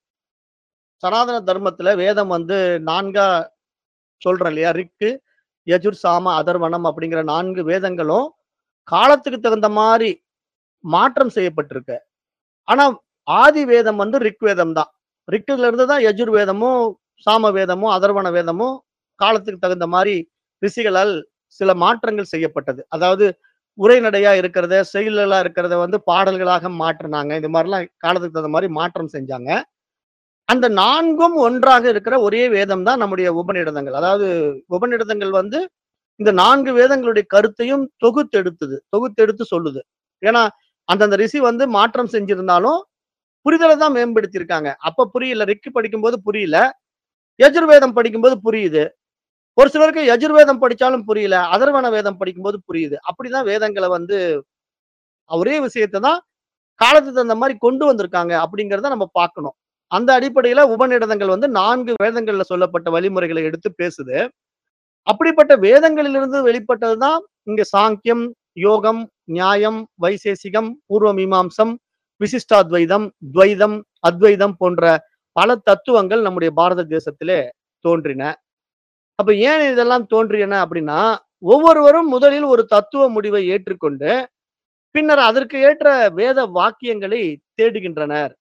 சனாதன தர்மத்துல வேதம் வந்து 4ஆ சொல்றோம் இல்லையா? ரிக்கு, யஜுர், சாம, அதர்வணம் அப்படிங்கிற 4 வேதங்களும் காலத்துக்கு தகுந்த மாரி மாற்றம் செய்யப்பட்டிருக்கு. ஆனா ஆதி வேதம் வந்து ரிக் வேதம் தான். ரிக்குல இருந்து தான் யஜுர் வேதமும், சாம வேதமும், அதர்வண வேதமும் காலத்துக்கு தகுந்த மாரி ரிஷிகளால் சில மாற்றங்கள் செய்யப்பட்டது. அதாவது உரைநடையா இருக்கிறத, செய்யுளா இருக்கிறத வந்து பாடல்களாக மாற்றுனாங்க. இந்த மாரிலாம் காலத்துக்கு தகுந்த மாரி மாற்றம் செஞ்சாங்க. அந்த 4ம் ஒன்றாக இருக்கிற ஒரே வேதம் தான் நம்முடைய உபநிடதங்கள். அதாவது உபநிடதங்கள் வந்து இந்த 4 வேதங்களுடைய கருத்தையும் தொகுத்தெடுத்தது. தொகுத்தெடுத்து சொல்லுது. ஏன்னா, அந்தந்த ரிஷி வந்து மாற்றம் செஞ்சிருந்தாலும், புரிதல தான் மேம்படுத்தியிருக்காங்க. அப்ப புரியல. ரிக்கு படிக்கும்போது புரியல. யஜுர்வேதம் படிக்கும்போது புரியுது. ஒரு சிலருக்கு யஜுர்வேதம் படிச்சாலும் புரியல. அதர்வண வேதம் படிக்கும்போது புரியுது. அப்படிதான் வேதங்கள வந்து ஒரே விஷயத்த தான் காலத்துக்கு தகுந்த மாரி கொண்டு வந்திருக்காங்க அப்படிங்கிறத நம்ம பார்க்கணும். அந்த அடிப்படையில உபநிடதங்கள் வந்து 4 வேதங்கள்ல சொல்லப்பட்ட வழிமுறைகளை எடுத்து பேசுது. அப்படிப்பட்ட வேதங்களிலிருந்து வெளிப்பட்டது தான் இங்க சாங்கியம், யோகம், நியாயம், வைசேசிகம், பூர்வ மீமாம்சம், விசிஷ்டாத்வைதம், துவைதம், அத்வைதம் போன்ற பல தத்துவங்கள் நம்முடைய பாரத தேசத்திலே தோன்றின. அப்ப ஏன் இதெல்லாம் தோன்றியன அப்படின்னா, ஒவ்வொருவரும் முதலில் ஒரு தத்துவ முடிவை ஏற்றுக்கொண்டு, பின்னர் அதற்கு ஏற்ற வேத வாக்கியங்களை தேடுகின்றனர்.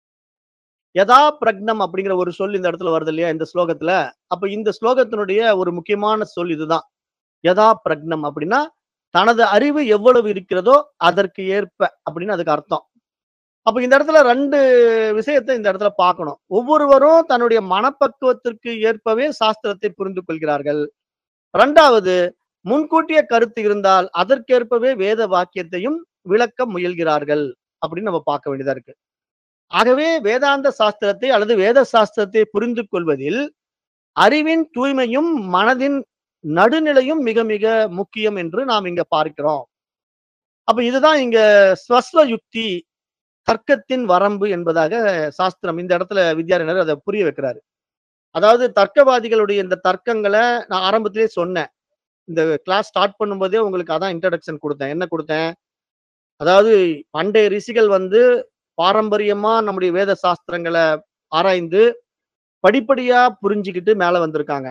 யதா பிரக்னம் அப்படிங்கிற ஒரு சொல் இந்த இடத்துல வருது இல்லையா? இந்த ஸ்லோகத்துல. அப்ப இந்த ஸ்லோகத்தினுடைய ஒரு முக்கியமான சொல் இதுதான். யதா பிரக்னம் அப்படின்னா, தனது அறிவு எவ்வளவு இருக்கிறதோ அதற்கு ஏற்ப அப்படின்னு அதுக்கு அர்த்தம். அப்ப இந்த இடத்துல 2 விஷயத்த இந்த இடத்துல பார்க்கணும். ஒவ்வொருவரும் தன்னுடைய மனப்பக்குவத்திற்கு ஏற்பவே சாஸ்திரத்தை புரிந்து கொள்கிறார்கள். 2வது முன்கூட்டிய கருத்து இருந்தால் அதற்கேற்பவே வேத வாக்கியத்தையும் விளக்க முயல்கிறார்கள் அப்படின்னு நம்ம பார்க்க வேண்டியதா இருக்கு. ஆகவே வேதாந்த சாஸ்திரத்தை அல்லது வேத சாஸ்திரத்தை புரிந்து கொள்வதில் அறிவின் தூய்மையும், மனதின் நடுநிலையும் மிக மிக முக்கியம் என்று நாம் இங்க பார்க்கிறோம். அப்ப இதுதான் இங்க ஸ்வஸ்வ யுக்தி, தர்க்கத்தின் வரம்பு என்பதாக சாஸ்திரம் இந்த இடத்துல வித்யாரண்யர் அத புரிய வைக்கிறாரு. அதாவது தர்க்கவாதிகளுடைய இந்த தர்க்கங்கள நான் ஆரம்பத்திலேயே சொன்னேன். இந்த கிளாஸ் ஸ்டார்ட் பண்ணும்போதே உங்களுக்கு அதான் இன்ட்ரோடக்ஷன் குடுத்தேன். என்ன குடுத்தேன்? அதாவது பண்டைய ரிஷிகள் வந்து பாரம்பரியமா நம்முடைய வேத சாஸ்திரங்கள ஆராய்ந்து, படிப்படியா புரிஞ்சுகிட்டு மேல வந்திருக்காங்க.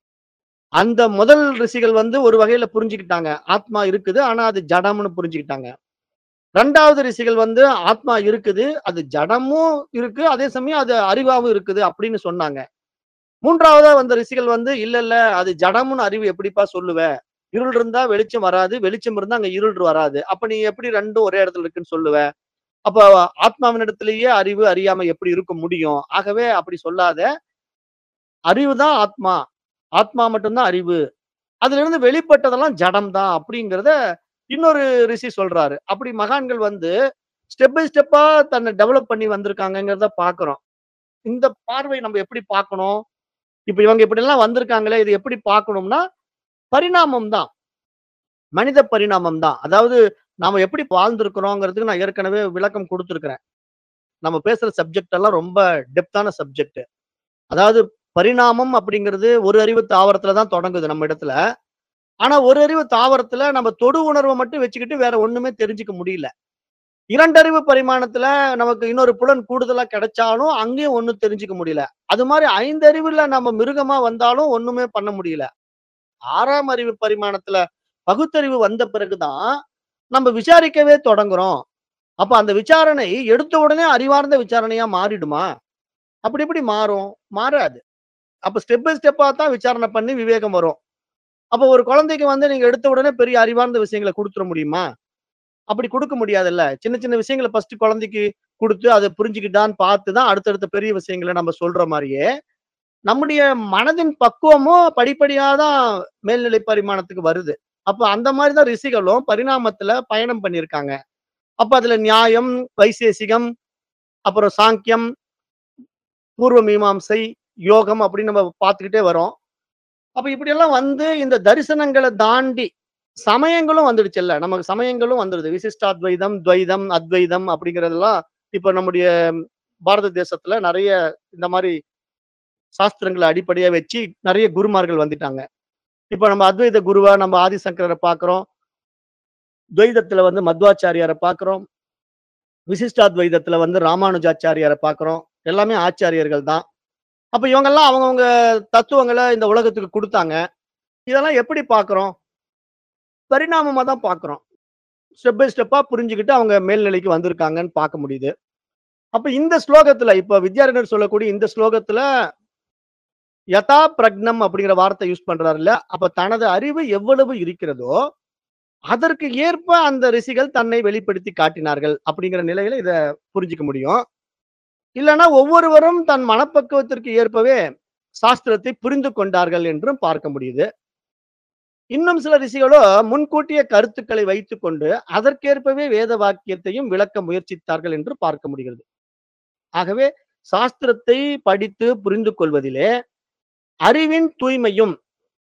அந்த முதல் ரிஷிகள் வந்து ஒரு வகையில புரிஞ்சுக்கிட்டாங்க. ஆத்மா இருக்குது. ஆனா அது ஜடம்னு புரிஞ்சுக்கிட்டாங்க. 2வது ரிஷிகள் வந்து ஆத்மா இருக்குது. அது ஜடமும் இருக்கு. அதே சமயம் அது அறிவாவும் இருக்குது அப்படின்னு சொன்னாங்க. 3வதா வந்த ரிஷிகள் வந்து இல்ல, இல்ல அது ஜடம்னு அறிவு எப்படிப்பா சொல்லுவ? இருள் இருந்தா வெளிச்சம் வராது. வெளிச்சம் இருந்தா அங்க இருள் வராது. அப்ப நீ எப்படி 2ம் ஒரே இடத்துல இருக்குன்னு சொல்லுவ? அப்ப ஆத்மாவினிடத்திலேயே அறிவு, அறியாமை எப்படி இருக்க முடியும்? ஆகவே அப்படி சொல்லாத. அறிவு தான் ஆத்மா. ஆத்மா மட்டும் தான் அறிவு. அதிலிருந்து வெளிப்பட்டதெல்லாம் ஜடம் தான் அப்படிங்கிறத இன்னொரு ரிஷி சொல்றாரு. அப்படி மகான்கள் வந்து ஸ்டெப் பை ஸ்டெப்பா தன்னை டெவலப் பண்ணி வந்திருக்காங்கங்கிறத பார்க்கிறோம். இந்த பார்வை நம்ம எப்படி பார்க்கணும்? இப்ப இவங்க இப்படியெல்லாம் வந்திருக்காங்களே, இத எப்படி பார்க்கணும்னா, பரிணாமம் தான். மனித பரிணாமம் தான். அதாவது நாம எப்படி வாழ்ந்திருக்கிறோங்கிறதுக்கு நான் ஏற்கனவே விளக்கம் குடுத்திருக்கிறேன். நம்ம பேசுற சப்ஜெக்ட் எல்லாம் ரொம்ப டெப்த்தான சப்ஜெக்ட். அதாவது பரிணாமம் அப்படிங்கிறது ஒரு அறிவு தாவரத்துல தான் தொடங்குது நம்ம இடத்துல. ஆனா ஒரு அறிவு தாவரத்துல நம்ம தொடு உணர்வ மட்டும் வச்சுக்கிட்டு வேற ஒண்ணுமே தெரிஞ்சுக்க முடியல. இரண்டறிவு பரிமாணத்துல நமக்கு இன்னொரு புலன் கூடுதலா கிடைச்சாலும் அங்கேயும் ஒண்ணும் தெரிஞ்சுக்க முடியல. அது மாரி 5 அறிவுல நம்ம மிருகமா வந்தாலும் ஒண்ணுமே பண்ண முடியல. 6ஆம் அறிவு பரிமாணத்துல பகுத்தறிவு வந்த பிறகு தான் நம்ம விசாரிக்கவே தொடங்குறோம். அப்ப அந்த விசாரணை எடுத்த உடனே அறிவார்ந்த விசாரணையா மாறிடுமா? அப்படி எப்படி மாறும்? மாறாது. அப்ப ஸ்டெப் பை ஸ்டெப்பா தான் விசாரணை பண்ணி விவேகம் வரும். அப்ப ஒரு குழந்தைக்கு வந்து நீங்க எடுத்த உடனே பெரிய அறிவார்ந்த விஷயங்கள குடுத்துற முடியுமா? அப்படி குடுக்க முடியாதுல்ல. சின்ன சின்ன விஷயங்கள ஃபர்ஸ்ட் குழந்தைக்கு குடுத்து அத புரிஞ்சுக்கிட்டான்னு பார்த்து தான் அடுத்தடுத்த பெரிய விஷயங்கள நம்ம சொல்ற மாரியே, நம்முடைய மனதின் பக்குவமும் படிப்படியா தான் மேல்நிலை பரிமாணத்துக்கு வருது. அப்ப அந்த மாரி தான் ரிஷிகளும் பரிணாமத்துல பயணம் பண்ணியிருக்காங்க. அப்ப அதுல நியாயம், வைசேசிகம், அப்புறம் சாங்கியம், பூர்வ மீமாம்சை, யோகம் அப்படின்னு நம்ம பார்த்துக்கிட்டே வரோம். அப்ப இப்படியெல்லாம் வந்து இந்த தரிசனங்கள தாண்டி சமயங்களும் வந்துடுச்சுல்ல. நமக்கு சமயங்களும் வந்துடுது. விசிஷ்டாத்வைதம், துவைதம், அத்வைதம் அப்படிங்கிறதெல்லாம் இப்ப நம்முடைய பாரத தேசத்துல நெறைய இந்த மாரி சாஸ்திரங்கள அடிப்படையா வச்சு நெறைய குருமார்கள் வந்துட்டாங்க. இப்ப நம்ம அத்வைத குருவா நம்ம ஆதிசங்கரர பார்க்கிறோம். துவைதத்துல வந்து மத்வாச்சாரியார பார்க்கிறோம். விசிஷ்டாத்வைதத்துல வந்து ராமானுஜாச்சாரியார பார்க்கிறோம். எல்லாமே ஆச்சாரியர்கள் தான். அப்ப இவங்கெல்லாம் அவங்கவங்க தத்துவங்கள இந்த உலகத்துக்கு குடுத்தாங்க. இதெல்லாம் எப்படி பார்க்கிறோம்? பரிணாமமா தான் பார்க்கிறோம். ஸ்டெப் பை ஸ்டெப்பா புரிஞ்சுகிட்டு அவங்க மேல்நிலைக்கு வந்திருக்காங்கன்னு பார்க்க முடியுது. அப்ப இந்த ஸ்லோகத்துல இப்ப வித்யாரண்யர் சொல்லக்கூடிய இந்த ஸ்லோகத்துல யதா பிரக்னம் அப்படிங்கிற வார்த்தை யூஸ் பண்றாருல்ல. அப்ப தனது அறிவு எவ்வளவு இருக்கிறதோ, அதற்கு ஏற்ப அந்த ரிஷிகள் தன்னை வெளிப்படுத்தி காட்டினார்கள். அப்படிங்கிற நிலையில இத புரிஞ்சுக்க முடியும். இல்லன்னா ஒவ்வொருவரும் தன் மனப்பக்குவத்திற்கு ஏற்பவே சாஸ்திரத்தை புரிந்து கொண்டார்கள் என்றும் பார்க்க முடியுது. இன்னும் சில ரிஷிகளோ முன்கூட்டிய கருத்துக்களை வைத்துக்கொண்டு அதற்கேற்பவே வேத வாக்கியத்தையும் விளக்க முயற்சித்தார்கள் என்று பார்க்க முடிகிறது. ஆகவே சாஸ்திரத்தை படித்து புரிந்து கொள்வதிலே அறிவின் தூய்மையும்,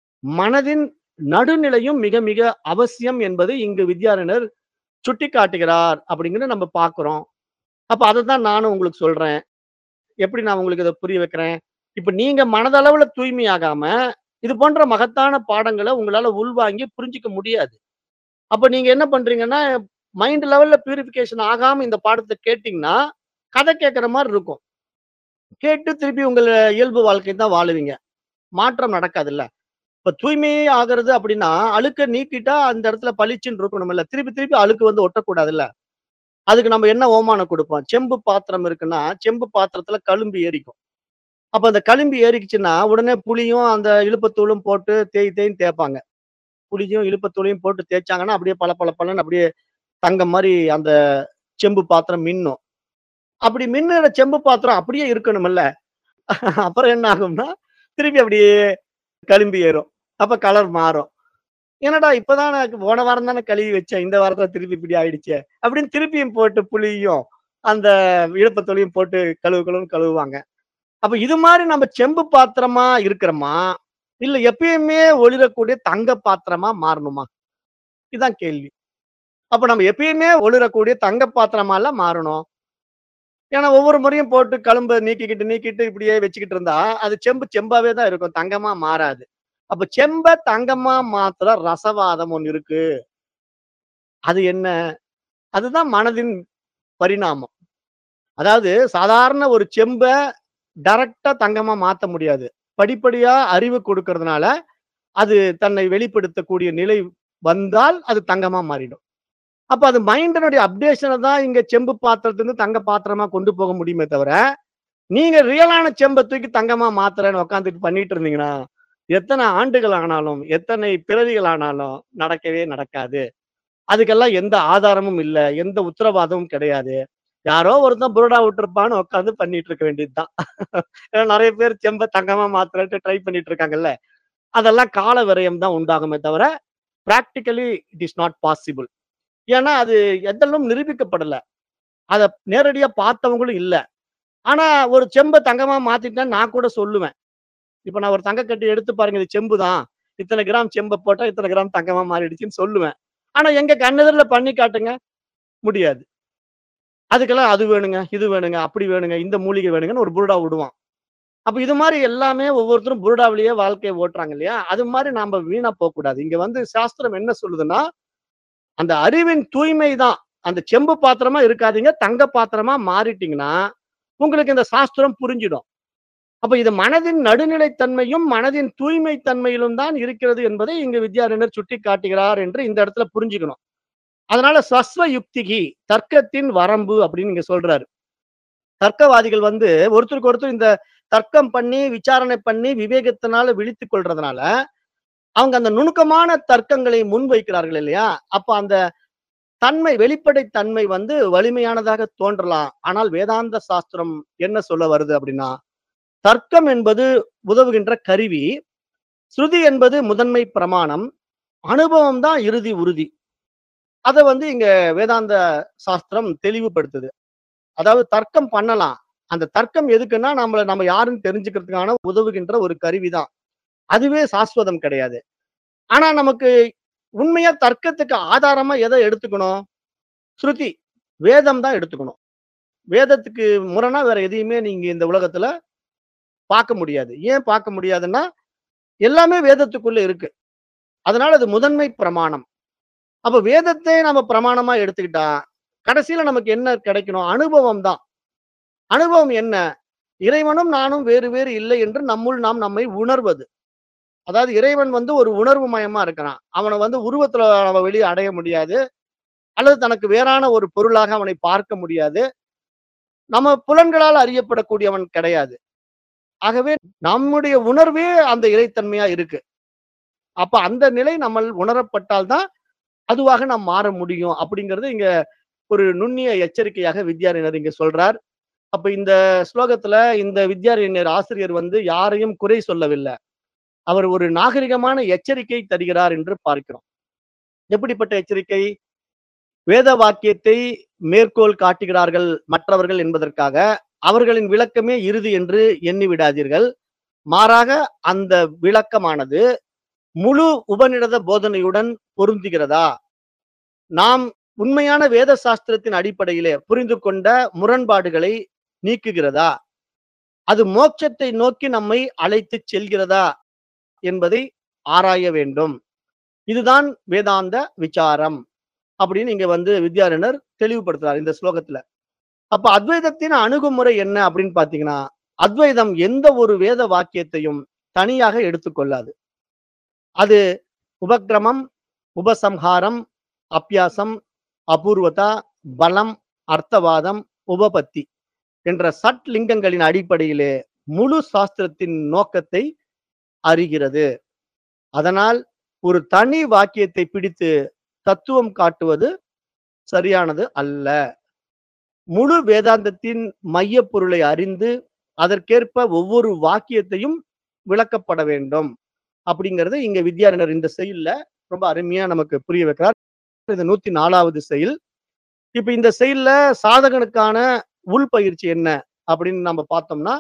மனதின் நடுநிலையும் மிக மிக அவசியம் என்பதை இங்கு வித்யாரண்யர் சுட்டிக்காட்டுகிறார் அப்படிங்கிறத நம்ம பார்க்கிறோம். அப்ப அதத்தான் நானும் உங்களுக்கு சொல்றேன். எப்படி நான் உங்களுக்கு இத புரிய வைக்கிறேன்? இப்ப நீங்க மனதளவுல தூய்மையாகாம, இது போன்ற மகத்தான பாடங்கள உங்களால உள்வாங்கி புரிஞ்சுக்க முடியாது. அப்ப நீங்க என்ன பண்றீங்கன்னா, மைண்ட் லெவல்ல பியூரிஃபிகேஷன் ஆகாம இந்த பாடத்த கேட்டீங்கன்னா, கதை கேட்கிற மாரி இருக்கும். கேட்டு திருப்பி உங்கள இயல்பு வாழ்க்கை தான் வாழுவீங்க. மாற்றம் நடக்காதுல்ல. இப்ப தூய்மையே ஆகுறது அப்படின்னா, அழுக்க நீக்கிட்டா அந்த இடத்துல பளிச்சுன்னு இருக்கணும்ல. திருப்பி திருப்பி அழுக்கு வந்து ஒட்டக்கூடாதுல்ல. அதுக்கு நம்ம என்ன ஓமானம் குடுப்போம்? செம்பு பாத்திரம் இருக்குன்னா, செம்பு பாத்திரத்துல களும்பு ஏறிக்கும். அப்ப அந்த களும்பு ஏறிக்கிச்சுன்னா, உடனே புளியும், அந்த இலுப்பத்தூளும் போட்டு தேய் தேய்ன்னு தேய்ப்பாங்க. புளியும், இலுப்பத்தூளையும் போட்டு தேய்ச்சாங்கன்னா, அப்படியே பளபளபளன்னு அப்படியே தங்கம் மாரி அந்த செம்பு பாத்திரம் மின்னும். அப்படி மின்னுற செம்பு பாத்திரம் அப்படியே இருக்கணும்ல. அப்புறம் என்ன ஆகும்னா, திருப்பி அப்படியே களும்பு ஏறும். அப்ப கலர் மாறும். என்னடா இப்பதான் நான் போன வாரம் தானே கழுவி வச்சேன். இந்த வாரத்துல திருப்பி இப்படி ஆயிடுச்சே! அப்படின்னு திருப்பியும் போட்டு புளியும், அந்த இலுப்பத்தூளையும் போட்டு கழுவு கழுவுன்னு கழுவுவாங்க. அப்ப இது மாரி நம்ம செம்பு பாத்திரமா இருக்கிறோமா? இல்ல எப்பயுமே ஒளிரக்கூடிய தங்க பாத்திரமா மாறணுமா? இதான் கேள்வி. அப்ப நம்ம எப்பயுமே ஒளிரக்கூடிய தங்க பாத்திரமால்ல மாறணும். ஏன்னா ஒவ்வொரு முறையும் போட்டு களும்ப நீக்கிக்கிட்டு, நீக்கிட்டு இப்படியே வச்சுக்கிட்டு இருந்தா, அது செம்பு செம்பாவே தான் இருக்கும். தங்கமா மாறாது. அப்ப செம்ப தங்கமா மாத்துற ரசவாதம் ஒண்ணு இருக்கு. அது என்ன? அதுதான் மனதின் பரிணாமம். அதாவது சாதாரண ஒரு செம்ப டைரக்ட்டா தங்கமா மாத்த முடியாது. படிப்படியா அறிவு கொடுக்கறதுனால, அது தன்னை வெளிப்படுத்தக்கூடிய நிலை வந்தால், அது தங்கமா மாறிடும். அப்ப அது மைண்டினுடைய அப்டேஷன தான் இங்க செம்பு பாத்திரத்திலிருந்து தங்க பாத்திரமா கொண்டு போக முடியுமே தவிர, நீங்க ரியலான செம்ப தூக்கி தங்கமா மாத்துறேன்னு உட்கார்ந்துட்டு பண்ணிட்டு இருந்தீங்கன்னா, எத்தன ஆண்டுகள் ஆனாலும், எத்தனை பிறவிகள் ஆனாலும் நடக்கவே நடக்காது. அதுக்கெல்லாம் எந்த ஆதாரமும் இல்ல. எந்த உத்தரவாதமும் கிடையாது. யாரோ ஒருத்தன் புருடா விட்டுருப்பான்னு உட்கார்ந்து பண்ணிட்டு இருக்க வேண்டியது தான். ஏன்னா நெறைய பேர் செம்ப தங்கமா மாத்துறதுக்கு ட்ரை பண்ணிட்டு இருக்காங்கல்ல. அதெல்லாம் கால விரயம் தான் உண்டாகுமே தவிர, practically it is not possible. ஏன்னா அது எதெல்லாம் நிரூபிக்கப்படல. அத நேரடியா பார்த்தவங்களும் இல்ல. ஆனா ஒரு செம்ப தங்கமா மாத்திட்டேன்னு நான் கூட சொல்லுவேன். இப்ப நான் ஒரு தங்க கட்டி எடுத்து பாருங்க இது செம்பு தான். இத்தன கிராம் செம்ப போட்டா இத்தன கிராம் தங்கமா மாறிடுச்சுன்னு சொல்லுவேன். ஆனா எங்க கண்ணெதிர்ல பண்ணி காட்டுங்க. முடியாது. அதுக்கெல்லாம் அது வேணுங்க, இது வேணுங்க, அப்படி வேணுங்க, இந்த மூலிகை வேணுங்கன்னு ஒரு புருடா விடுவான். அப்ப இது மாரி எல்லாமே ஒவ்வொருத்தரும் புருடாவிலேயே வாழ்க்கைய ஓட்டுறாங்க இல்லையா? அது மாரி நாம வீணா போக்கூடாது. இங்க வந்து சாஸ்திரம் என்ன சொல்லுதுன்னா, அந்த அறிவின் தூய்மை தான். அந்த செம்பு பாத்திரமா இருக்காதீங்க. தங்க பாத்திரமா மாறிட்டீங்கன்னா, உங்களுக்கு இந்த சாஸ்திரம் புரிஞ்சிடும். அப்ப இது மனதின் நடுநிலைத்தன்மையும், மனதின் தூய்மை தன்மையிலும் தான் இருக்கிறது என்பதை இங்கு வித்யாரண்யர் சுட்டிக்காட்டுகிறார் என்று இந்த இடத்துல புரிஞ்சுக்கணும். அதனால ஸ்வஸ்வ யுக்திகி தர்க்கத்தின் வரம்பு அப்படின்னு இங்க சொல்றாரு தர்க்கவாதிகள் வந்து ஒருத்தருக்கு ஒருத்தர் இந்த தர்க்கம் பண்ணி விசாரணை பண்ணி விவேகத்தினால விழித்துக் கொள்றதுனால அவங்க அந்த நுணுக்கமான தர்க்கங்களை முன்வைக்கிறார்கள் இல்லையா அப்ப அந்த தன்மை வெளிப்படை தன்மை வந்து வலிமையானதாக தோன்றலாம் ஆனால் வேதாந்த சாஸ்திரம் என்ன சொல்ல வருது அப்படின்னா தர்க்கம் என்பது உதவுகின்ற கருவி ஸ்ருதி என்பது முதன்மை பிரமாணம் அனுபவம் தான் இறுதி உறுதி அதை வந்து இங்க வேதாந்த சாஸ்திரம் தெளிவுபடுத்துது அதாவது தர்க்கம் பண்ணலாம் அந்த தர்க்கம் எதுக்குன்னா நம்மள நம்ம யாருன்னு தெரிஞ்சுக்கிறதுக்கான உதவுகின்ற ஒரு கருவிதான் அதுவே சாஸ்வதம் கிடையாது ஆனா நமக்கு உண்மையா தர்க்கத்துக்கு ஆதாரமா எதை எடுத்துக்கணும் ஸ்ருதி வேதம் தான் எடுத்துக்கணும் வேதத்துக்கு முரணா வேற எதையுமே நீங்க இந்த உலகத்துல பார்க்க முடியாது ஏன் பார்க்க முடியாதுன்னா எல்லாமே வேதத்துக்குள்ள இருக்கு அதனால அது முதன்மை பிரமாணம் அப்ப வேதத்தை நம்ம பிரமாணமா எடுத்துக்கிட்டா கடைசியில நமக்கு என்ன கிடைக்கணும் அனுபவம் தான் அனுபவம் என்ன இறைவனும் நானும் வேறு வேறு இல்லை என்று நம்முள் நாம் நம்மை உணர்வது அதாவது இறைவன் வந்து ஒரு உணர்வு மயமா இருக்கிறான் அவனை வந்து உருவத்துல நம்ம வெளியே அடைய முடியாது அல்லது தனக்கு வேறான ஒரு பொருளாக அவனை பார்க்க முடியாது நம்ம புலன்களால் அறியப்படக்கூடியவன் கிடையாது ஆகவே நம்முடைய உணர்வே அந்த இறைத்தன்மையா இருக்கு அப்ப அந்த நிலை நம்ம உணரப்பட்டால்தான் அதுவாக நாம் மாற முடியும் அப்படிங்கிறது இங்க ஒரு நுண்ணிய எச்சரிக்கையாக வித்யாரண்யர் இங்க சொல்றார் அப்ப இந்த ஸ்லோகத்துல இந்த வித்யாரண்யர் ஆசிரியர் வந்து யாரையும் குறை சொல்லவில்லை அவர் ஒரு நாகரிகமான எச்சரிக்கை தருகிறார் என்று பார்க்கிறோம் எப்படிப்பட்ட எச்சரிக்கை வேத வாக்கியத்தை மேற்கோள் காட்டுகிறார்கள் மற்றவர்கள் என்பதற்காக அவர்களின் விளக்கமே இறுதி என்று எண்ணி விடாதீர்கள் மாறாக அந்த விளக்கமானது முழு உபநிடத போதனையுடன் பொருந்துகிறதா நாம் உண்மையான வேத சாஸ்திரத்தின் அடிப்படையிலே புரிந்து கொண்ட முரண்பாடுகளை நீக்குகிறதா அது மோட்சத்தை நோக்கி நம்மை அழைத்து செல்கிறதா என்பதை ஆராய வேண்டும் இதுதான் வேதாந்த விசாரம் அப்படின்னு இங்க வந்து வித்யாரண்யர் தெளிவுபடுத்துறார் இந்த ஸ்லோகத்துல அப்ப அத்வைதத்தின் அணுகுமுறை என்ன அப்படின்னு பாத்தீங்கன்னா அத்வைதம் எந்த ஒரு வேத வாக்கியத்தையும் தனியாக எடுத்துக்கொள்ளாது அது உபக்கிரமம் உபசம்ஹாரம் அப்பியாசம் அபூர்வதா பலம் அர்த்தவாதம் உபபத்தி என்ற சட் லிங்கங்களின் அடிப்படையிலே முழு சாஸ்திரத்தின் நோக்கத்தை அறிகிறது அதனால் ஒரு தனி வாக்கியத்தை பிடித்து தத்துவம் காட்டுவது சரியானது அல்ல முழு வேதாந்தத்தின் மைய பொருளை அறிந்து அதற்கேற்ப ஒவ்வொரு வாக்கியத்தையும் விளக்கப்பட வேண்டும் அப்படிங்கறது இங்க வித்யாரண்யர் இந்த செயல்ல ரொம்ப அருமையா நமக்கு புரிய வைக்கிறார் இது நூத்தி நாலாவது செயல் இப்ப இந்த செயல்ல சாதகனுக்கான உள்பயிற்சி என்ன அப்படின்னு நம்ம பார்த்தோம்னா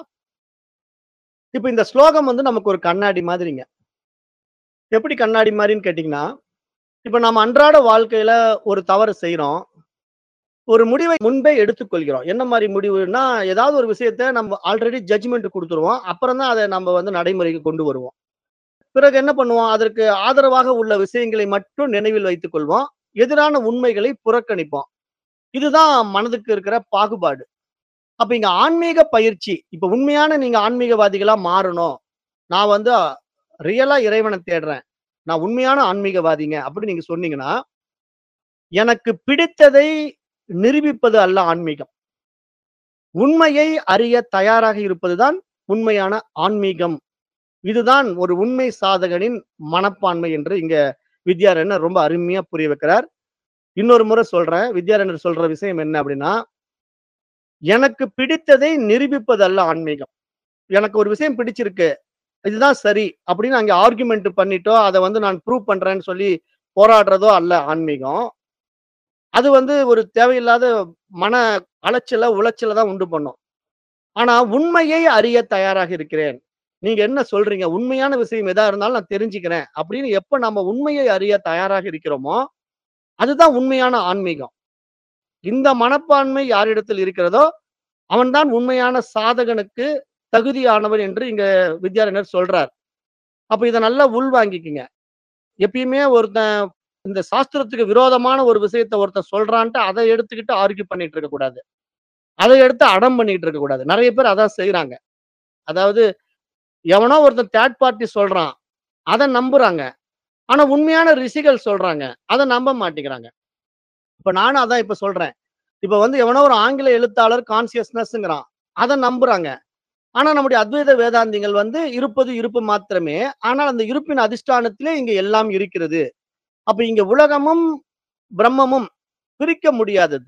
இப்ப இந்த ஸ்லோகம் வந்து நமக்கு ஒரு கண்ணாடி மாதிரிங்க எப்படி கண்ணாடி மாதிரின்னு கேட்டீங்கன்னா இப்ப நம்ம அன்றாட வாழ்க்கையில ஒரு தவறு செய்யறோம் ஒரு முடிவை முன்பே எடுத்துக்கொள்கிறோம் என்ன மாதிரி முடிவுனா ஏதாவது ஒரு விஷயத்த நம்ம ஆல்ரெடி ஜட்ஜ்மெண்ட் கொடுத்துருவோம் அப்புறம் தான் அதை நம்ம வந்து நடைமுறைக்கு கொண்டு வருவோம் பிறகு என்ன பண்ணுவோம் அதற்கு ஆதரவாக உள்ள விஷயங்களை மட்டும் நினைவில் வைத்துக் கொள்வோம் எதிரான உண்மைகளை புறக்கணிப்போம் இதுதான் மனதுக்கு இருக்கிற பாகுபாடு அப்ப இங்க ஆன்மீக பயிற்சி இப்ப உண்மையான நீங்க ஆன்மீகவாதிகளா மாறணும் நான் வந்து ரியலா இறைவனை தேடுறேன் நான் உண்மையான ஆன்மீகவாதிங்க அப்படின்னு நீங்க சொன்னீங்கன்னா எனக்கு பிடித்ததை நிரூபிப்பது அல்ல ஆன்மீகம் உண்மையை அறிய தயாராக இருப்பதுதான் உண்மையான ஆன்மீகம் இதுதான் ஒரு உண்மை சாதகனின் மனப்பான்மை என்று இங்க வித்யாரண்யர் ரொம்ப அருமையா புரிய வைக்கிறார் இன்னொரு முறை சொல்றேன் வித்யாரண்யர் சொல்ற விஷயம் என்ன அப்படின்னா எனக்கு பிடித்ததை நிரூபிப்பது அல்ல ஆன்மீகம் எனக்கு ஒரு விஷயம் பிடிச்சிருக்கு இதுதான் சரி அப்படின்னு அங்க ஆர்குமெண்ட் பண்ணிட்டோ அதை வந்து நான் ப்ரூவ் பண்றேன்னு சொல்லி போராடுறதோ அல்ல ஆன்மீகம் அது வந்து ஒரு தேவையில்லாத மன அலைச்சல உளைச்சல தான் உண்டு பண்ணும் ஆனா உண்மையை அறிய தயாராக இருக்கிறேன் நீங்க என்ன சொல்றீங்க உண்மையான விஷயம் எதா இருந்தாலும் நான் தெரிஞ்சுக்கிறேன் அப்படின்னு எப்ப நம்ம உண்மையை அறிய தயாராக இருக்கிறோமோ அதுதான் உண்மையான ஆன்மீகம் இந்த மனப்பான்மை யாரிடத்தில் இருக்கிறதோ அவன்தான் உண்மையான சாதகனுக்கு தகுதியானவன் என்று இங்க வித்யாரண்யர் சொல்றார் அப்ப இதை நல்லா உள்வாங்கிக்குங்க எப்பயுமே ஒருத்தன் இந்த சாஸ்திரத்துக்கு விரோதமான ஒரு விஷயத்த ஒருத்தன் சொல்றான்ட்டு அதை எடுத்துக்கிட்டு ஆர்கியூ பண்ணிட்டு இருக்க கூடாது அதை எடுத்து அடம் பண்ணிட்டு இருக்க கூடாது நிறைய பேர் அதான் செய்யறாங்க அதாவது எவனோ ஒருத்தன் தேர்ட் பார்ட்டி சொல்றான் அதை நம்புறாங்க ஆனா உண்மையான ரிஷிகள் சொல்றாங்க அதை நம்ப மாட்டேங்கிறாங்க இப்ப நானும் அதான் இப்ப சொல்றேன். இப்ப வந்து எவனோ ஒரு ஆங்கில எழுத்தாளர் கான்ஷியஸ்னஸ்ங்கிறான். அத நம்புறாங்க. ஆனா நம்முடைய அத்வைத வேதாந்திகள் வந்து இருப்பது இருப்பு மாத்திரமே. ஆனால் அந்த இருப்பின் அதிஷ்டானத்திலே இங்க எல்லாம் இருக்கிறது. அப்ப இங்க உலகமும், பிரம்மமும் பிரிக்க முடியாதது.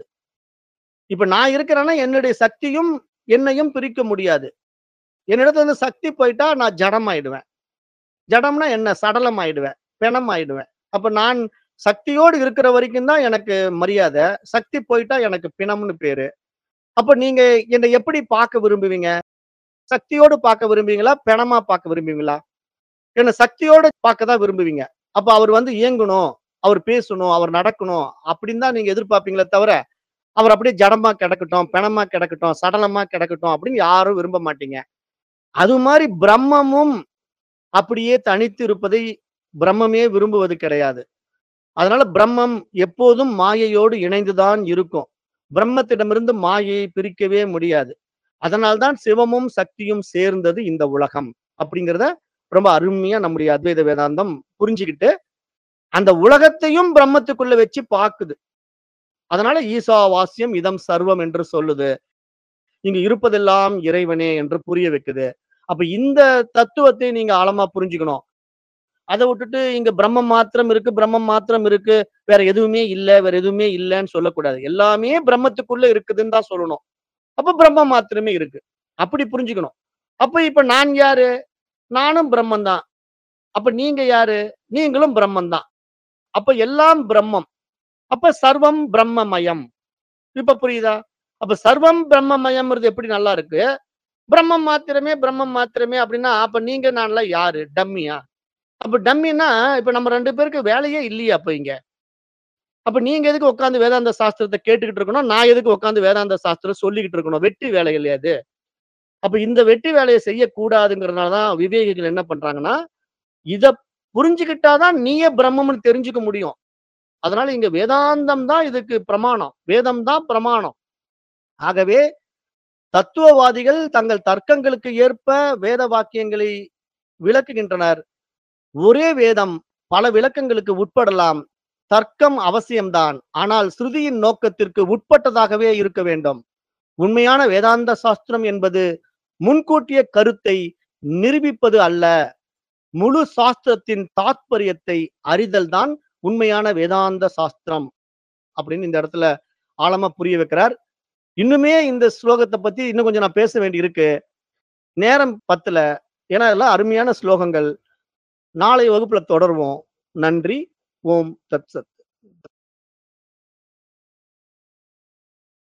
இப்ப நான் இருக்கிறேன்னா என்னுடைய சக்தியும், என்னையும் பிரிக்க முடியாது. என்னிடத்துல இருந்து சக்தி போயிட்டா நான் ஜடம் ஆயிடுவேன். ஜடம்னா என்ன? சடலம் ஆயிடுவேன். பிணம் ஆயிடுவேன். அப்ப நான் சக்தியோடு இருக்கிற வரைக்கும் தான் எனக்கு மரியாதை. சக்தி போயிட்டா எனக்கு பிணம்னு பேரு. அப்ப நீங்க என்ன எப்படி பார்க்க விரும்புவீங்க? சக்தியோடு பார்க்க விரும்புவீங்களா? பிணமா பார்க்க விரும்புவீங்களா? என்ன சக்தியோட பார்க்க தான் விரும்புவீங்க. அப்ப அவர் வந்து இயங்கணும், அவர் பேசணும், அவர் நடக்கணும் அப்படின்னு தான் நீங்க எதிர்பார்ப்பீங்களே தவிர, அவர் அப்படியே ஜடமா கிடக்கட்டும், பிணமா கிடக்கட்டும், சடலமா கிடக்கட்டும் அப்படின்னு யாரும் விரும்ப மாட்டீங்க. அது மாரி பிரம்மமும் அப்படியே தனித்து இருப்பதை பிரம்மமே விரும்புவது கிடையாது. அதனால பிரம்மம் எப்போதும் மாயையோடு இணைந்து தான் இருக்கும். பிரம்மத்திடமிருந்து மாயையை பிரிக்கவே முடியாது. அதனால் தான் சிவமும், சக்தியும் சேர்ந்தது இந்த உலகம். அப்படிங்கிறத ரொம்ப அருமையா நம்முடைய அத்வைத வேதாந்தம் புரிஞ்சுகிட்டு, அந்த உலகத்தையும் பிரம்மத்துக்குள்ள வச்சு பாக்குது. அதனால ஈசாவாஸ்யம் இதம் சர்வம் என்று சொல்லுது. இங்கு இருப்பதெல்லாம் இறைவனே என்று புரிய வைக்குது. அப்ப இந்த தத்துவத்தை நீங்க ஆழமா புரிஞ்சுக்கணும். அத விட்டுட்டு இங்க பிரம்மம் மாத்திரம் இருக்கு, பிரம்மம் மாத்திரம் இருக்கு. வேற எதுவுமே இல்ல, வேற எதுவுமே இல்லன்னு சொல்லக்கூடாது. எல்லாமே பிரம்மத்துக்குள்ள இருக்குதுன்னு தான் சொல்லணும். அப்ப பிரம்மம் மாத்திரமே இருக்கு. அப்படி புரிஞ்சுக்கணும். அப்ப இப்ப நான் யாரு? நானும் பிரம்மன் தான். அப்ப நீங்க யாரு? நீங்களும் பிரம்மன் தான். அப்ப எல்லாம் பிரம்மம். அப்ப சர்வம் பிரம்மமயம். இப்ப புரியுதா? அப்ப சர்வம் பிரம்மமயம்ங்கிறது எப்படி நல்லா இருக்கு? பிரம்மம் மாத்திரமே, பிரம்மம் மாத்திரமே அப்படின்னா, அப்ப நீங்க நான்லாம் யாரு? டம்மியா? அப்ப டம்மின்னா, இப்ப நம்ம 2 பேருக்கு வேலையே இல்லையே அப்ப இங்க. அப்ப நீங்க எதுக்கு உட்கார்ந்து வேதாந்த சாஸ்திரத்த கேட்டுக்கிட்டு இருக்கணும்? நான் எதுக்கு உட்கார்ந்து வேதாந்த சாஸ்திரம் சொல்லிக்கிட்டு இருக்கணும்? வெட்டி வேலை இல்லையா அது? அப்ப இந்த வெட்டி வேலைய செய்யக்கூடாதுங்கிறதுனால தான் விவேகிகள் என்ன பண்றாங்கன்னா, இத புரிஞ்சுக்கிட்டா தான் நீயே பிரம்மம்னு தெரிஞ்சுக்க முடியும். அதனால இங்க வேதாந்தம் தான் இதுக்கு பிரமாணம். வேதம் தான் பிரமாணம். ஆகவே தத்துவவாதிகள் தங்கள் தர்க்கங்களுக்கு ஏற்ப வேத வாக்கியங்களை விளக்குகின்றனர். ஒரே வேதம் பல விளக்கங்களுக்கு உட்படலாம். தர்க்கம் அவசியம்தான். ஆனால் ஸ்ருதியின் நோக்கத்திற்கு உட்பட்டதாகவே இருக்க வேண்டும். உண்மையான வேதாந்த சாஸ்திரம் என்பது முன்கூட்டிய கருத்தை நிரூபிப்பது அல்ல. முழு சாஸ்திரத்தின் தாத்பரியத்தை அறிதல் தான் உண்மையான வேதாந்த சாஸ்திரம். அப்படின்னு இந்த இடத்துல ஆழமா புரிய வைக்கிறார். இன்னுமே இந்த ஸ்லோகத்த பத்தி இன்னும் கொஞ்சம் நான் பேச வேண்டி இருக்கு. நேரம் பத்தல. ஏன்னா இதெல்லாம் அருமையான ஸ்லோகங்கள். நாளைய வகுப்புல தொடருவோம். நன்றி. ஓம் தத் சத்.